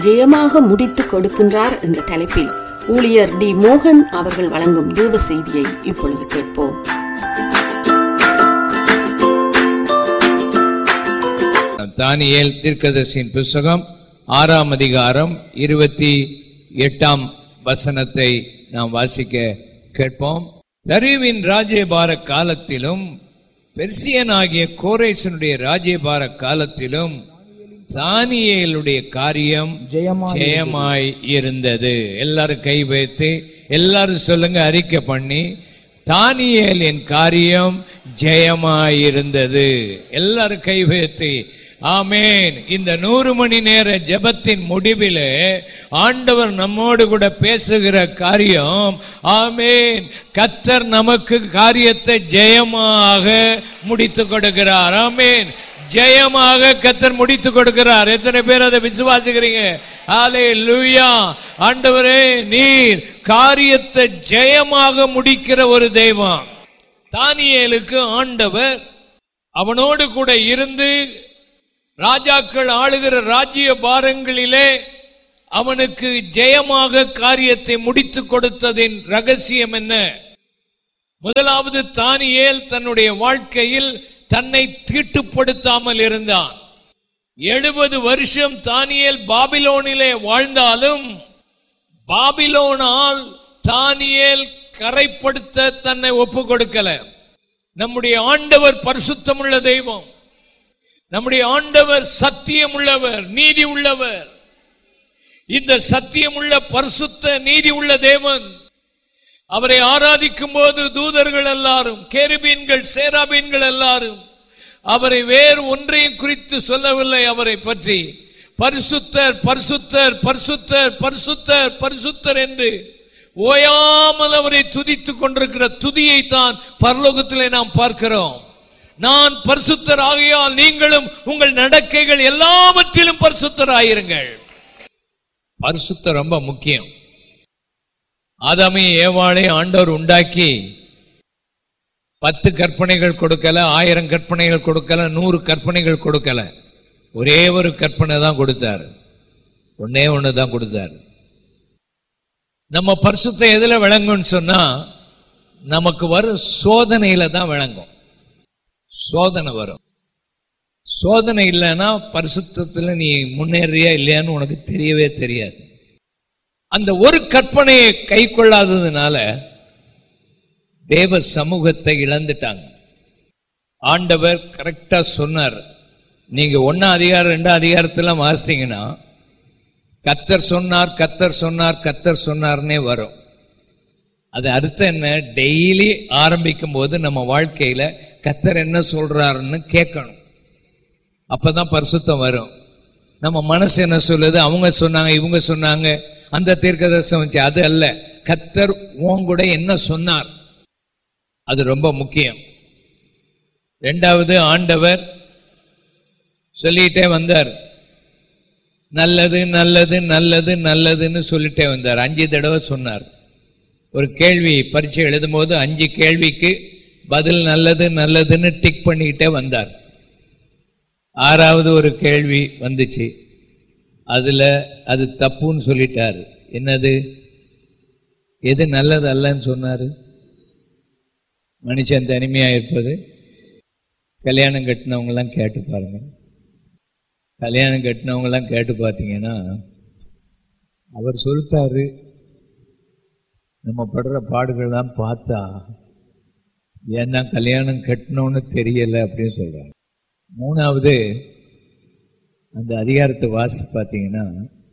ஜெயமாக முடித்துக் கொடுக்கின்றார் என்ற தலைப்பில் ஊழியர் டி மோகன் அவர்கள் வழங்கும் தேவ செய்தியை இப்பொழுது கேட்போம் தானியேல் தீர்க்கதர்சியின் புஸ்தகம் ஆறாம் அதிகாரம் இருபத்தி எட்டாம் வசனத்தை நாம் வாசிக்க கேட்போம் தருவின் ராஜ்யபார காலத்திலும் பெர்சியனாகிய கோரேசனுடைய ராஜ்யபார காலத்திலும் தானியேலுடைய காரியம் ஜெயமாய் இருந்தது எல்லாரும் கை வைத்து எல்லாரும் சொல்லுங்க அறிக்கை பண்ணி தானியேலின் காரியம் ஜெயமாய் இருந்தது எல்லாரும் கை வைத்து ஆமேன் இந்த நூறு மணி நேர ஜெபத்தின் முடிவிலே ஆண்டவர் நம்மோடு கூட பேசுகிற காரியம் ஆமேன் கத்தர் நமக்கு காரியத்தை ஜெயமாக முடித்து கொடுக்கிறார் ஆமேன் ஜெயமாக கத்தர் முடித்து கொடுக்கிறார் எத்தனை பேர் அதை விசுவாசிக்கிறீங்க ஆலே லூயா ஆண்டவரே நீர் காரியத்தை ஜெயமாக முடிக்கிற ஒரு தெய்வம் தானியேலுக்கு ஆண்டவர் அவனோடு கூட இருந்து ராஜாக்கள் ஆளுகிற ராஜ்ய பாரங்களிலே அவனுக்கு ஜெயமாக காரியத்தை முடித்து கொடுத்ததின் ரகசியம் என்ன முதலாவது தானியேல் தன்னுடைய வாழ்க்கையில் தன்னை தீட்டுப்படுத்தாமல் இருந்தான் எழுபது வருஷம் தானியேல் பாபிலோனிலே வாழ்ந்தாலும் பாபிலோனால் தானியேல் கரைப்படுத்த தன்னை ஒப்பு கொடுக்கல நம்முடைய ஆண்டவர் பரிசுத்தமுள்ள தெய்வம் நம்முடைய ஆண்டவர் சத்தியம் உள்ளவர் நீதி உள்ளவர் இந்த சத்தியமுள்ள பரிசுத்த நீதி உள்ள தேவன் அவரை ஆராதிக்கும் போது தூதர்கள் எல்லாரும் கேருபீன்கள் சேராபீன்கள் எல்லாரும் அவரை வேறு ஒன்றையும் குறித்து சொல்லவில்லை அவரை பற்றி பரிசுத்தர் பரிசுத்தர் பரிசுத்தர் பரிசுத்தர் பரிசுத்தர் என்று ஓயாமல் அவரை துதித்துக் கொண்டிருக்கிற துதியை தான் பரலோகத்திலே நாம் பார்க்கிறோம் நான் பரிசுத்தர் ஆகையால் நீங்களும் உங்கள் நடக்கைகள் எல்லாவற்றிலும் பரிசுத்தர் ஆயிருங்கள் பரிசுத்தம் ரொம்ப முக்கியம் ஆதாமி ஏவாளை ஆண்டவர் உண்டாக்கி பத்து கற்பனைகள் கொடுக்கல ஆயிரம் கற்பனைகள் கொடுக்கல நூறு கற்பனைகள் கொடுக்கல ஒரே ஒரு கற்பனை தான் கொடுத்தாரு ஒன்னே ஒன்று தான் கொடுத்தாரு நம்ம பரிசுத்தம் எதுல விளங்கும்னு சொன்னா நமக்கு வரும் சோதனையில தான் விளங்கும் சோதனை வரும் சோதனை இல்லைன்னா பரிசுத்தத்தில் நீ முன்னேறியா இல்லையான்னு உனக்கு தெரியவே தெரியாது அந்த ஒரு கற்பனையை கை கொள்ளாததுனால தேவ சமூகத்தை இழந்துட்டாங்க ஆண்டவர் கரெக்டா சொன்னார் நீங்க ஒன்னாம் அதிகாரம் ரெண்டாம் அதிகாரத்துல வாசித்தீங்கன்னா கத்தர் சொன்னார் கத்தர் சொன்னார் கத்தர் சொன்னார்னே வரும் அது அர்த்தம் என்ன டெய்லி ஆரம்பிக்கும் போது நம்ம வாழ்க்கையில கத்தர் என்ன சொல்றாருன்னு கேட்கணும் அப்பதான் பரிசுத்தம் வரும் நம்ம மனசு என்ன சொல்லுது அவங்க சொன்னாங்க இவங்க சொன்னாங்க அந்த தீர்க்கதர்சனம் வச்சு அது அல்ல கத்தர் உன் கூட என்ன சொன்னார் அது ரொம்ப முக்கியம் ரெண்டாவது ஆண்டவர் சொல்லிட்டே வந்தார் நல்லது நல்லது நல்லது நல்லதுன்னு சொல்லிட்டே வந்தார் அஞ்சு தடவை சொன்னார் ஒரு கேள்வி பரீட்சை எழுதும்போது அஞ்சு கேள்விக்கு பதில் நல்லது நல்லதுன்னு டிக் பண்ணிக்கிட்டே வந்தார் ஆறாவது ஒரு கேள்வி வந்துச்சு அதுல அது தப்புன்னு சொல்லிட்டாரு என்னது எது நல்லது அல்லன்னு சொன்னாரு மனுஷன் தனிமையா இருப்பது கல்யாணம் கட்டினவங்கெல்லாம் கேட்டு பாருங்க கல்யாணம் கட்டினவங்கெல்லாம் கேட்டு பார்த்தீங்கன்னா அவர் சொல்லிட்டாரு நம்ம படுற பாடுகள்லாம் பார்த்தா ஏன்னா கல்யாணம் கட்டணும்னு தெரியல அப்படின்னு சொல்றாங்க மூணாவது அந்த அதிகாரத்தை வாசி பார்த்தீங்கன்னா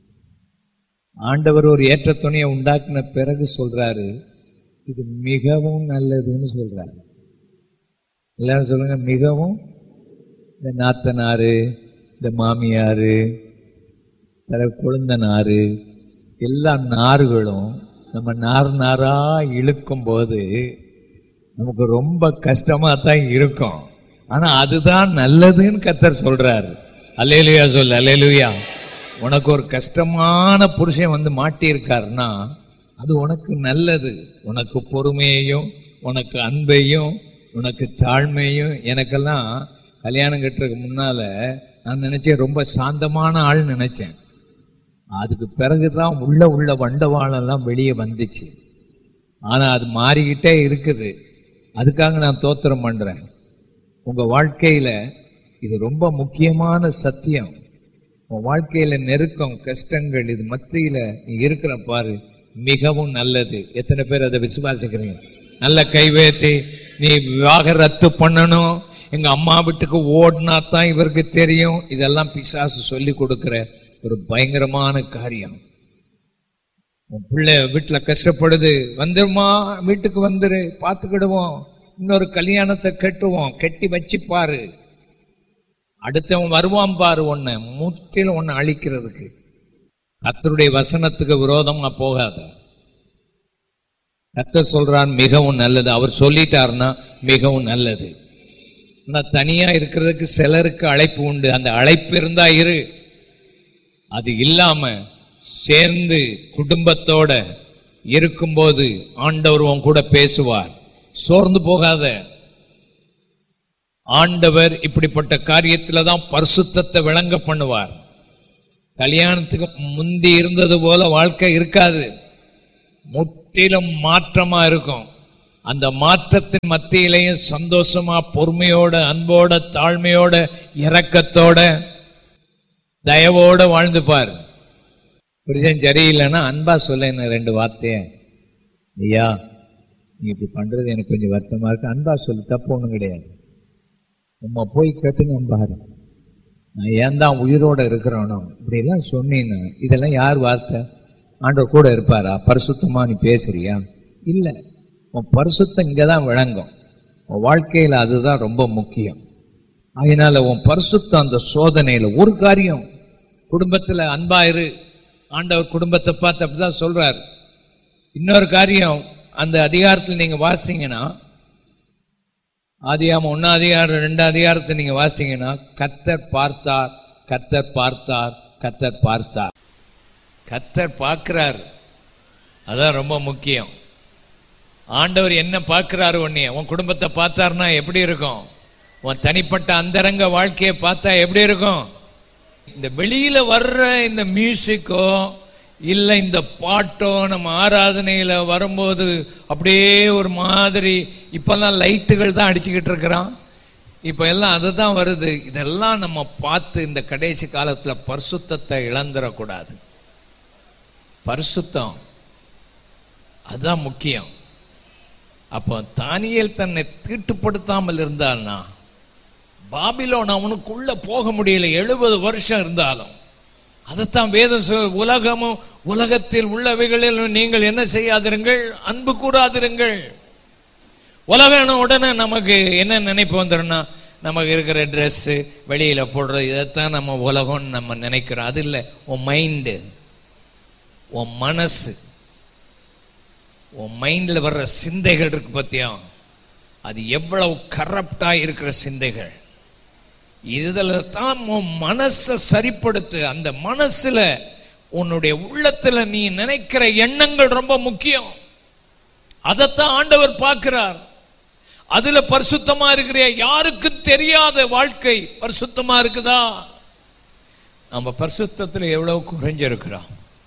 ஆண்டவர் ஒரு ஏற்ற துணையை உண்டாக்குன பிறகு சொல்றாரு இது மிகவும் நல்லதுன்னு சொல்றாரு எல்லாரும் சொல்லுங்க மிகவும் இந்த நாத்தனாரு இந்த மாமியாரு பிறகு கொழுந்தனாரு எல்லா நார்களும் நம்ம நார் நாரா இழுக்கும் போது நமக்கு ரொம்ப கஷ்டமா தான் இருக்கும் ஆனா அதுதான் நல்லதுன்னு கத்தர் சொல்றாரு அல்லேலுயா சொல் அல்லேலுயா உனக்கு ஒரு கஷ்டமான புருஷன் வந்து மாட்டியிருக்காருன்னா அது உனக்கு நல்லது உனக்கு பொறுமையையும் உனக்கு அன்பையும் உனக்கு தாழ்மையும் எனக்கெல்லாம் கல்யாணம் கட்டுறதுக்கு முன்னால நான் நினைச்சேன் ரொம்ப சாந்தமான ஆள் நினைச்சேன் அதுக்கு பிறகுதான் உள்ள உள்ள வண்டவாளெல்லாம் வெளியே வந்துச்சு ஆனா அது மாறிக்கிட்டே இருக்குது அதுக்காக நான் தோத்திரம் பண்றேன் உங்க வாழ்க்கையில இது ரொம்ப முக்கியமான சத்தியம் உன் வாழ்க்கையில நெருக்கம் கஷ்டங்கள் இது மத்தியில நீ இருக்கிற பாரு மிகவும் நல்லது எத்தனை பேர் அதை விசுவாசிக்கிறீங்க நல்ல கைவேத்தி நீ விவாக ரத்து பண்ணணும் எங்க அம்மா வீட்டுக்கு ஓடினா தான் இவருக்கு தெரியும் இதெல்லாம் பிசாசு சொல்லி கொடுக்கிற ஒரு பயங்கரமான காரியம் உன் பிள்ளை வீட்டுல கஷ்டப்படுது வந்துருமா வீட்டுக்கு வந்துரு பார்த்துக்கிடுவோம் இன்னொரு கல்யாணத்தை கட்டுவோம் கட்டி வச்சு பாரு அடுத்தவன் வருவான் பாரு உன்னை முற்றிலும் உன்னை அழிக்கிறதுக்கு கர்த்தருடைய வசனத்துக்கு விரோதமா போகாத கர்த்தர் சொல்றான் மிகவும் நல்லது அவர் சொல்லிட்டாருன்னா மிகவும் நல்லது ஆனா தனியா இருக்கிறதுக்கு சிலருக்கு அழைப்பு உண்டு அந்த அழைப்பு இருந்தா இரு அது இல்லாம சேர்ந்து குடும்பத்தோட இருக்கும்போது ஆண்டவர் உன் கூட பேசுவார் சோர்ந்து போகாத ஆண்டவர் இப்படிப்பட்ட காரியத்துல தான் பரிசுத்தத்தை விளங்க பண்ணுவார் கல்யாணத்துக்கு முந்தி இருந்தது போல வாழ்க்கை இருக்காது முற்றிலும் மாற்றமா இருக்கும் அந்த மாற்றத்தின் மத்தியிலையும் சந்தோஷமா பொறுமையோட அன்போட தாழ்மையோட இரக்கத்தோட தயவோட வாழ்ந்து பார் புருஷன் சரியில்லைன்னா அன்பா சொல்ல என்ன ரெண்டு வார்த்தைய ஐயா நீ இப்படி பண்றது எனக்கு கொஞ்சம் வருத்தமா இருக்கு அன்பா சொல்லு தப்பு ஒண்ணும் கிடையாது உம்மா போய் கேட்டுங்க பாரு நான் ஏன் தான் உயிரோட இருக்கிறானோ இப்படியெல்லாம் சொன்னீன்னு இதெல்லாம் யார் வார்த்தை ஆண்டவர் கூட இருப்பாரா பரிசுத்தமா நீ பேசுறியா இல்லை உன் பரிசுத்தம் இங்கே தான் விளங்கும் உன் வாழ்க்கையில் அதுதான் ரொம்ப முக்கியம் அதனால உன் பரிசுத்தம் அந்த சோதனையில் ஒரு காரியம் குடும்பத்தில் அன்பாயிரு ஆண்டவர் குடும்பத்தை பார்த்து அப்படிதான் சொல்றார் இன்னொரு காரியம் அந்த அதிகாரத்தில் நீங்க வாசித்தீங்கன்னா ஆதியாம ஒன்னா அதிகாரம் ரெண்டு அதிகாரத்தை நீங்க வாசித்தீங்கன்னா கத்தர் பார்த்தார் கத்தர் பார்த்தார் கத்தர் பார்த்தார் கத்தர் பார்க்கிறார் அதான் ரொம்ப முக்கியம் ஆண்டவர் என்ன பார்க்கிறாரு உன்னைய உன் குடும்பத்தை பார்த்தாருன்னா எப்படி இருக்கும் உன் தனிப்பட்ட அந்தரங்க வாழ்க்கையை பார்த்தா எப்படி இருக்கும் இந்த வெளியில வர்ற இந்த மியூசிக்கோ இல்லை இந்த பாட்டோ நம்ம ஆராதனையில வரும்போது அப்படியே ஒரு மாதிரி இப்பெல்லாம் லைட்டுகள் தான் அடிச்சுக்கிட்டு இருக்கிறான் இப்போ எல்லாம் அதுதான் வருது இதெல்லாம் நம்ம பார்த்து இந்த கடைசி காலத்துல பரிசுத்தத்தை இழந்துடக்கூடாது பரிசுத்தம் அதுதான் முக்கியம் அப்போ தானியேல் தன்னை தீட்டுப்படுத்தாமல் இருந்தான்னா பாபிலோன் அவனுக்குள்ள போக முடியல எழுபது வருஷம் இருந்தாலும் அதைத்தான் வேதம் சொல் உலகமும் உலகத்தில் உள்ளவைகளில் நீங்கள் என்ன செய்யாதிருங்கள் அன்பு கூறாதிருங்கள் உலகம் உடனே நமக்கு என்ன நினைப்பு வந்துடும்னா நமக்கு இருக்கிற ட்ரெஸ்ஸு வெளியில போடுறது இதைத்தான் நம்ம உலகம்னு நம்ம நினைக்கிறோம் அது இல்லை உன் மைண்டு உன் மனசு உன் மைண்டில் வர்ற சிந்தைகள் இருக்கு பத்தியா அது எவ்வளவு கரப்டா இருக்கிற சிந்தைகள் இதுல தான் உன் மனசை சரிப்படுத்து அந்த மனசுல உன்னுடைய உள்ளத்துல நீ நினைக்கிற எண்ணங்கள் ரொம்ப முக்கியம் அதைத்தான் ஆண்டவர் பார்க்கிறார் அதுல பரிசுத்தமா இருக்கிற யாருக்கும் தெரியாத வாழ்க்கை பரிசுத்தமா இருக்குதா நம்ம பரிசுத்தத்துல எவ்வளவு குறைஞ்சிருக்கிறோம்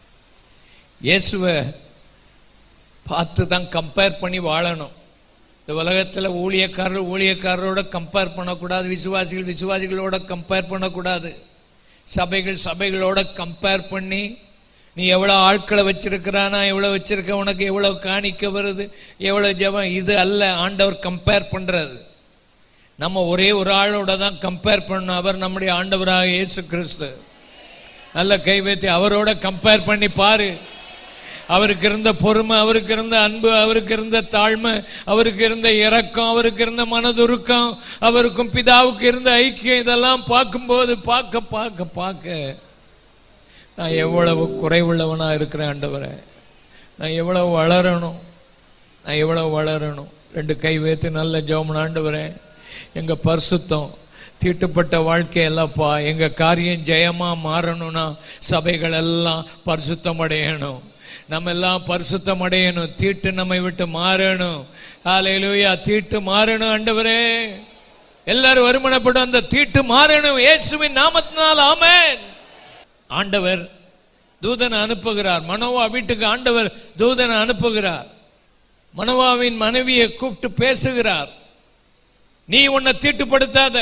இயேசுவை பார்த்து தான் கம்பேர் பண்ணி வாழணும் இந்த உலகத்தில் ஊழியக்காரர் ஊழியக்காரரோட கம்பேர் பண்ணக்கூடாது விசுவாசிகள் விசுவாசிகளோட கம்பேர் பண்ணக்கூடாது சபைகள் சபைகளோட கம்பேர் பண்ணி நீ எவ்வளோ ஆட்களை வச்சிருக்கிறா நான் எவ்வளோ வச்சிருக்க உனக்கு எவ்வளோ காணிக்க வருது எவ்வளோ ஜெபம் இது அல்ல ஆண்டவர் கம்பேர் பண்ணுறது நம்ம ஒரே ஒரு ஆளோட தான் கம்பேர் பண்ணணும் அவர் நம்முடைய ஆண்டவராக இயேசு கிறிஸ்து நல்ல கை வைத்து அவரோட கம்பேர் பண்ணி பாரு அவருக்கு இருந்த பொறுமை அவருக்கு இருந்த அன்பு அவருக்கு இருந்த தாழ்மை அவருக்கு இருந்த இரக்கம் அவருக்கு இருந்த மனதுருக்கம் அவருக்கும் பிதாவுக்கு இருந்த ஐக்கியம் இதெல்லாம் பார்க்கும்போது பார்க்க பார்க்க பார்க்க நான் எவ்வளவு குறைவுள்ளவனா இருக்கிறேன் ஆண்டவரே நான் எவ்வளவு வளரணும் நான் எவ்வளவு வளரணும் ரெண்டு கை வைத்து நல்ல ஜோமன் ஆண்டவரே எங்க பரிசுத்தம் தீட்டுப்பட்ட வாழ்க்கையெல்லாம்ப்பா எங்க காரியம் ஜெயமா மாறணும்னா சபைகள் எல்லாம் பரிசுத்தம் அடையணும் நம்ம எல்லாம் பரிசுத்தம் அடையணும் தீட்டு நம்மை விட்டு மாறணும் ஹalleluya தீட்டு மாறணும் ஆண்டவரே எல்லாரும் வருமானப்படும் அந்த தீட்டு மாறணும் இயேசுவின் நாமத்தினால் ஆமென் ஆண்டவர் தூதனை அனுப்புகிறார் மனோவா வீட்டுக்கு ஆண்டவர் தூதனை அனுப்புகிறார் மனோவாவின் மனைவியை கூப்பிட்டு பேசுகிறார் நீ உன்னை தீட்டுப்படுத்தாத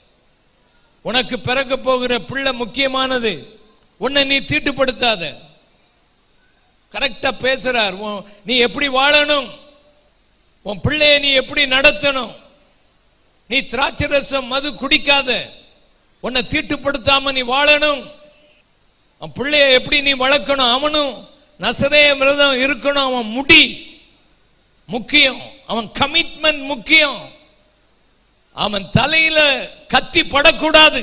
உனக்கு பிறக்க போகிற பிள்ளை முக்கியமானது உன்னை நீ தீட்டுப்படுத்தாத கரெக்டா பேசுறார் உன்- நீ எப்படி வாழணும் உன் பிள்ளைய நீ எப்படி நடத்தணும் நீ திராட்சை ரசம் மது குடிக்காத உன்னை தீட்டுப்படுத்தாம நீ வாழணும் அவன் பிள்ளைய எப்படி நீ வளர்க்கணும் அவனும் நசரேய விரதம் இருக்கணும் அவன் முடி முக்கியம் அவன் கமிட்மெண்ட் முக்கியம் அவன் தலையில கத்தி படக்கூடாது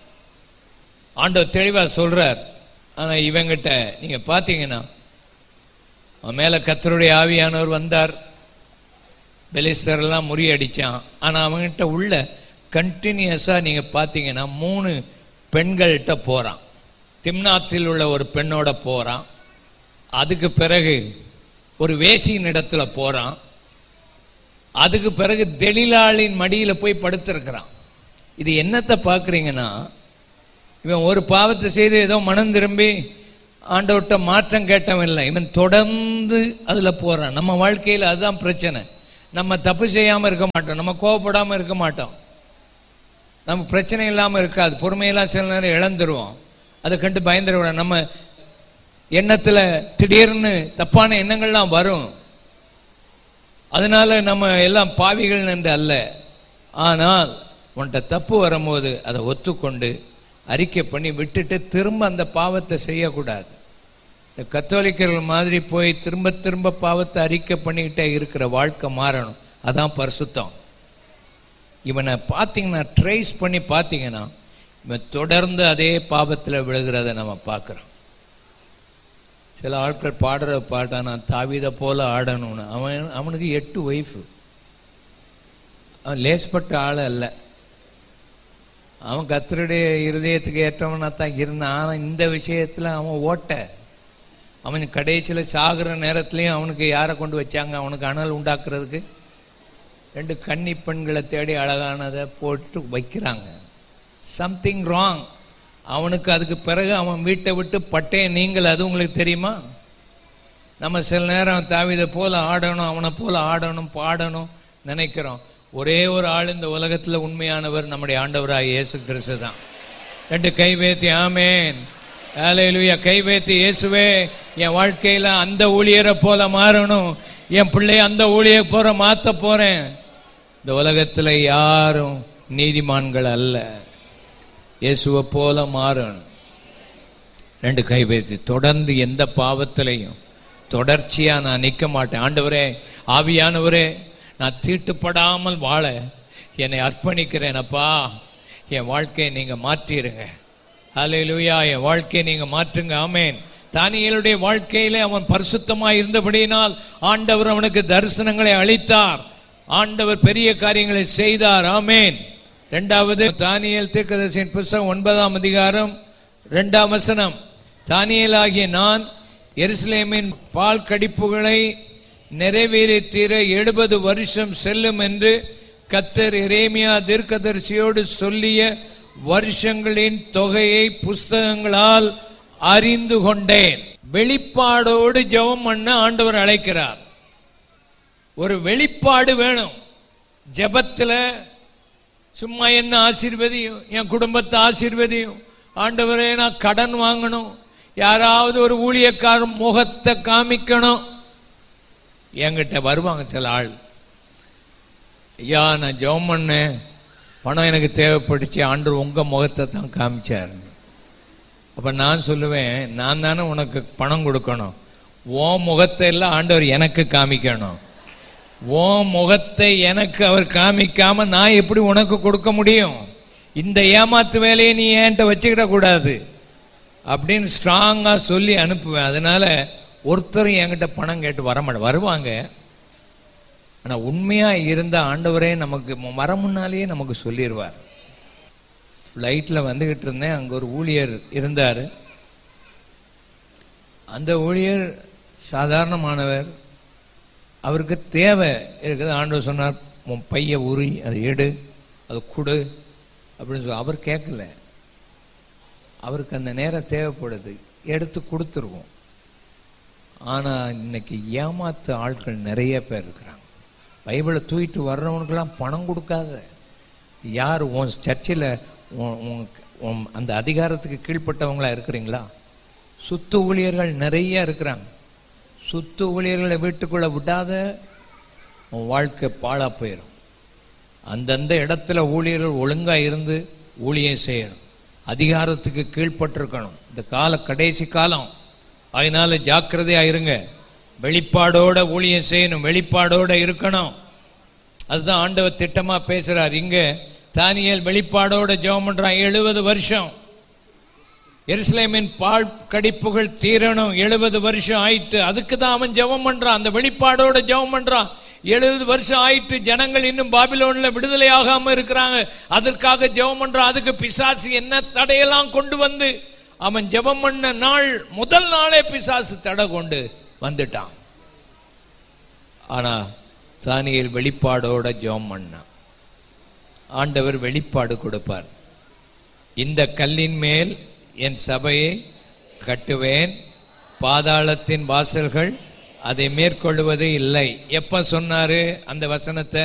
ஆண்டவர் தெளிவா சொல்றார் ஆனா இவங்கிட்ட நீங்க பாத்தீங்கன்னா அவன் மேல கத்தருடைய ஆவியானவர் வந்தார் பெலிஸ்தர் எல்லாம் முறியடிச்சான் ஆனா அவன்கிட்ட உள்ள கண்டினியூஸா நீங்க பாத்தீங்கன்னா மூணு பெண்கள்கிட்ட போறான் திம்னாத்தில் உள்ள ஒரு பெண்ணோட போறான் அதுக்கு பிறகு ஒரு வேசியின் இடத்துல போறான் அதுக்கு பிறகு தெளிலாளின் மடியில போய் படுத்திருக்கிறான் இது என்னத்தை பார்க்குறீங்கன்னா இவன் ஒரு பாவத்தை செய்து ஏதோ மனம் திரும்பி ஆண்டவர்கிட்ட மாற்றம் கேட்டவன் இல்லை இவன் தொடர்ந்து அதுல போறான் நம்ம வாழ்க்கையில அதுதான் பிரச்சனை நம்ம தப்பு செய்யாம இருக்க மாட்டோம் நம்ம கோவப்படாம இருக்க மாட்டோம் நம்ம பிரச்சனை இல்லாம இருக்காது பொறுமையெல்லாம் சில நேரம் இழந்துருவோம் அதை கண்டு பயந்துட நம்ம எண்ணத்துல திடீர்னு தப்பான எண்ணங்கள்லாம் வரும் அதனால நம்ம எல்லாம் பாவிகள் என்று அல்ல ஆனால் உன்கிட்ட தப்பு வரும்போது அதை ஒத்துக்கொண்டு அறிக்கை பண்ணி விட்டுட்டு திரும்ப அந்த பாவத்தை செய்யக்கூடாது இந்த கத்தோலிக்கர்கள் மாதிரி போய் திரும்ப திரும்ப பாவத்தை அறிக்கை பண்ணிக்கிட்டே இருக்கிற வாழ்க்கை மாறணும் அதான் பரிசுத்தம் இவனை பார்த்தீங்கன்னா ட்ரேஸ் பண்ணி பார்த்தீங்கன்னா இவன் தொடர்ந்து அதே பாவத்தில் விழுகிறத நம்ம பார்க்குறோம் சில ஆட்கள் பாடுற பாட்டா நான் தாவித போல ஆடணும்னு அவன் அவனுக்கு எட்டு ஒய்ஃபு அவன் லேஸ்பட்ட ஆள் அல்ல அவன் கத்தருடைய இருதயத்துக்கு ஏற்றவனா தான் இருந்தான் ஆனால் இந்த விஷயத்தில் அவன் ஓட்ட அவன் கடைசியில் சாகுற நேரத்துலையும் அவனுக்கு யாரை கொண்டு வச்சாங்க அவனுக்கு அனல் உண்டாக்குறதுக்கு ரெண்டு கன்னி பெண்களை தேடி அழகானதை போட்டு வைக்கிறாங்க சம்திங் ராங் அவனுக்கு அதுக்கு பிறகு அவன் வீட்டை விட்டு பட்டைய நீங்கள் அது உங்களுக்கு தெரியுமா நம்ம சில நேரம் தாவிதை போல ஆடணும் அவனை போல ஆடணும் பாடணும் நினைக்கிறோம் ஒரே ஒரு ஆள் இந்த உலகத்துல உண்மையானவர் நம்முடைய ஆண்டவராய் இயேசு கிறிஸ்து தான் ரெண்டு கை வேத்தி ஆமேன் ஹalleluya கை வேத்தி இயேசுவே என் வாழ்க்கையில அந்த ஊழியரை போல மாறணும் என் பிள்ளைய அந்த ஊழியரை போற மாத்த போறேன் இந்த உலகத்துல யாரும் நீதிமான்கள் அல்ல இயேசுவை போல மாறணும் ரெண்டு கை வைத்து தொடர்ந்து எந்த பாவத்திலையும் தொடர்ச்சியா நான் நிற்க மாட்டேன் ஆண்டவரே ஆவியானவரே நான் தீட்டுப்படாமல் வாழ என்னை அர்ப்பணிக்கிறேன் அப்பா என் வாழ்க்கையை நீங்க மாற்றிடுங்க ஹalleluya என் வாழ்க்கையை நீங்க மாற்றுங்க ஆமென் தானியேலுடைய வாழ்க்கையிலே அவன் பரிசுத்தமாய் இருந்தபடியினால் ஆண்டவர் அவனுக்கு தரிசனங்களை அளித்தார் ஆண்டவர் பெரிய காரியங்களை செய்தார் ஆமென் இரண்டாவது தானியேல் தீர்க்கதரிசியின் புஸ்தகம் ஒன்பதாம் அதிகாரம் இரண்டாம் வசனம் தானியேலாகிய நான் எருசலேமின் பால் கடிப்புகளை நிறைவேறி தீர எழுபது வருஷம் செல்லும் என்று கத்தர் எரேமியா தீர்க்கதரிசியோடு சொல்லிய வருஷங்களின் தொகையை புஸ்தகங்களால் அறிந்து கொண்டேன் வெளிப்பாடோடு ஜெபம் பண்ண ஆண்டவர் அழைக்கிறார் ஒரு வெளிப்பாடு வேணும் ஜெபத்துல சும்மா என்ன ஆசீர்வதியும் என் குடும்பத்தை ஆசீர்வதியும் ஆண்டவரே நான் கடன் வாங்கணும் யாராவது ஒரு ஊழியக்காரன் முகத்தை காமிக்கணும் என்கிட்ட வருவாங்க சில ஆள் ஐயா நான் ஜெபம் பண்ணேன் பணம் எனக்கு தேவைப்பட்டுச்சு ஆண்டு உங்க முகத்தை தான் காமிச்சார் அப்ப நான் சொல்லுவேன் நான் தானே உனக்கு பணம் கொடுக்கணும் உன் முகத்தை எல்லாம் ஆண்டவர் எனக்கு காமிக்கணும் உன் முகத்தை எனக்கு அவர் காமிக்காம நான் எப்படி உனக்கு கொடுக்க முடியும் இந்த ஏமாத்து வேலையை நீ என்கிட்ட வச்சுக்கிட கூடாது அப்படின்னு ஸ்ட்ராங்கா சொல்லி அனுப்புவேன் அதனால ஒருத்தரும் என்கிட்ட பணம் கேட்டு வர மாட்டேன் வருவாங்க ஆனா உண்மையா இருந்த ஆண்டவரே நமக்கு வர முன்னாலேயே நமக்கு சொல்லிடுவார் ஃப்ளைட்டில் வந்துகிட்டு இருந்தேன் அங்கே ஒரு ஊழியர் இருந்தார் அந்த ஊழியர் சாதாரணமானவர் அவருக்கு தேவை இருக்குது ஆண்டவர் சொன்னார் உன் பைய உரி அதை எடு அதை கொடு அப்படின்னு சொல்லி அவர் கேட்கல அவருக்கு அந்த நேரம் தேவைப்படுது எடுத்து கொடுத்துருவோம் ஆனா இன்னைக்கு ஏமாத்து ஆட்கள் நிறைய பேர் இருக்கிறாங்க பைபிளை தூக்கிட்டு வர்றவனுக்கெல்லாம் பணம் கொடுக்காத யார் உன் சர்ச்சில் உன் அந்த அதிகாரத்துக்கு கீழ்ப்பட்டவங்களா இருக்கிறீங்களா சுத்து ஊழியர்கள் நிறைய இருக்கிறாங்க சுத்து ஊழியர்களை வீட்டுக்குள்ள விடாத உன் வாழ்க்கை பாழா போயிடும் அந்தந்த இடத்துல ஊழியர்கள் ஒழுங்கா இருந்து ஊழியம் செய்யணும் அதிகாரத்துக்கு கீழ்ப்பட்டிருக்கணும் இந்த கால கடைசி காலம் அதனால ஜாக்கிரதையா இருங்க வெளிப்பாடோட ஊழியம் செய்யணும் வெளிப்பாடோட இருக்கணும் அதுதான் ஆண்டவர் திட்டமா பேசுறார் இங்க தானியல் வெளிப்பாடோட ஜெபம் பண்றான் எழுபது வருஷம் எருசலேமின் பால் கடிப்புகள் தீரணும் எழுபது வருஷம் ஆயிட்டு அதுக்கு தான் அவன் ஜெபம் பண்றான் அந்த வெளிப்பாடோட ஜெபம் பண்றான் எழுபது வருஷம் ஆயிட்டு ஜனங்கள் இன்னும் பாபிலோன்ல விடுதலை ஆகாம இருக்கிறாங்க அதற்காக ஜெபம் பண்றான் அதுக்கு பிசாசு என்ன தடையெல்லாம் கொண்டு வந்து அவன் ஜெபம் பண்ண நாள் முதல் நாளே பிசாசு தடை கொண்டு வந்துட்டான் ஆனா தானியல் வெளிப்பாடோட ஜெபம் பண்ணான் ஆண்டவர் வெளிப்பாடு கொடுப்பார் இந்த கல்லின் மேல் என் சபையை கட்டுவேன் பாதாளத்தின் வாசல்கள் அதை மேற்கொள்வது இல்லை எப்ப சொன்னாரு அந்த வசனத்தை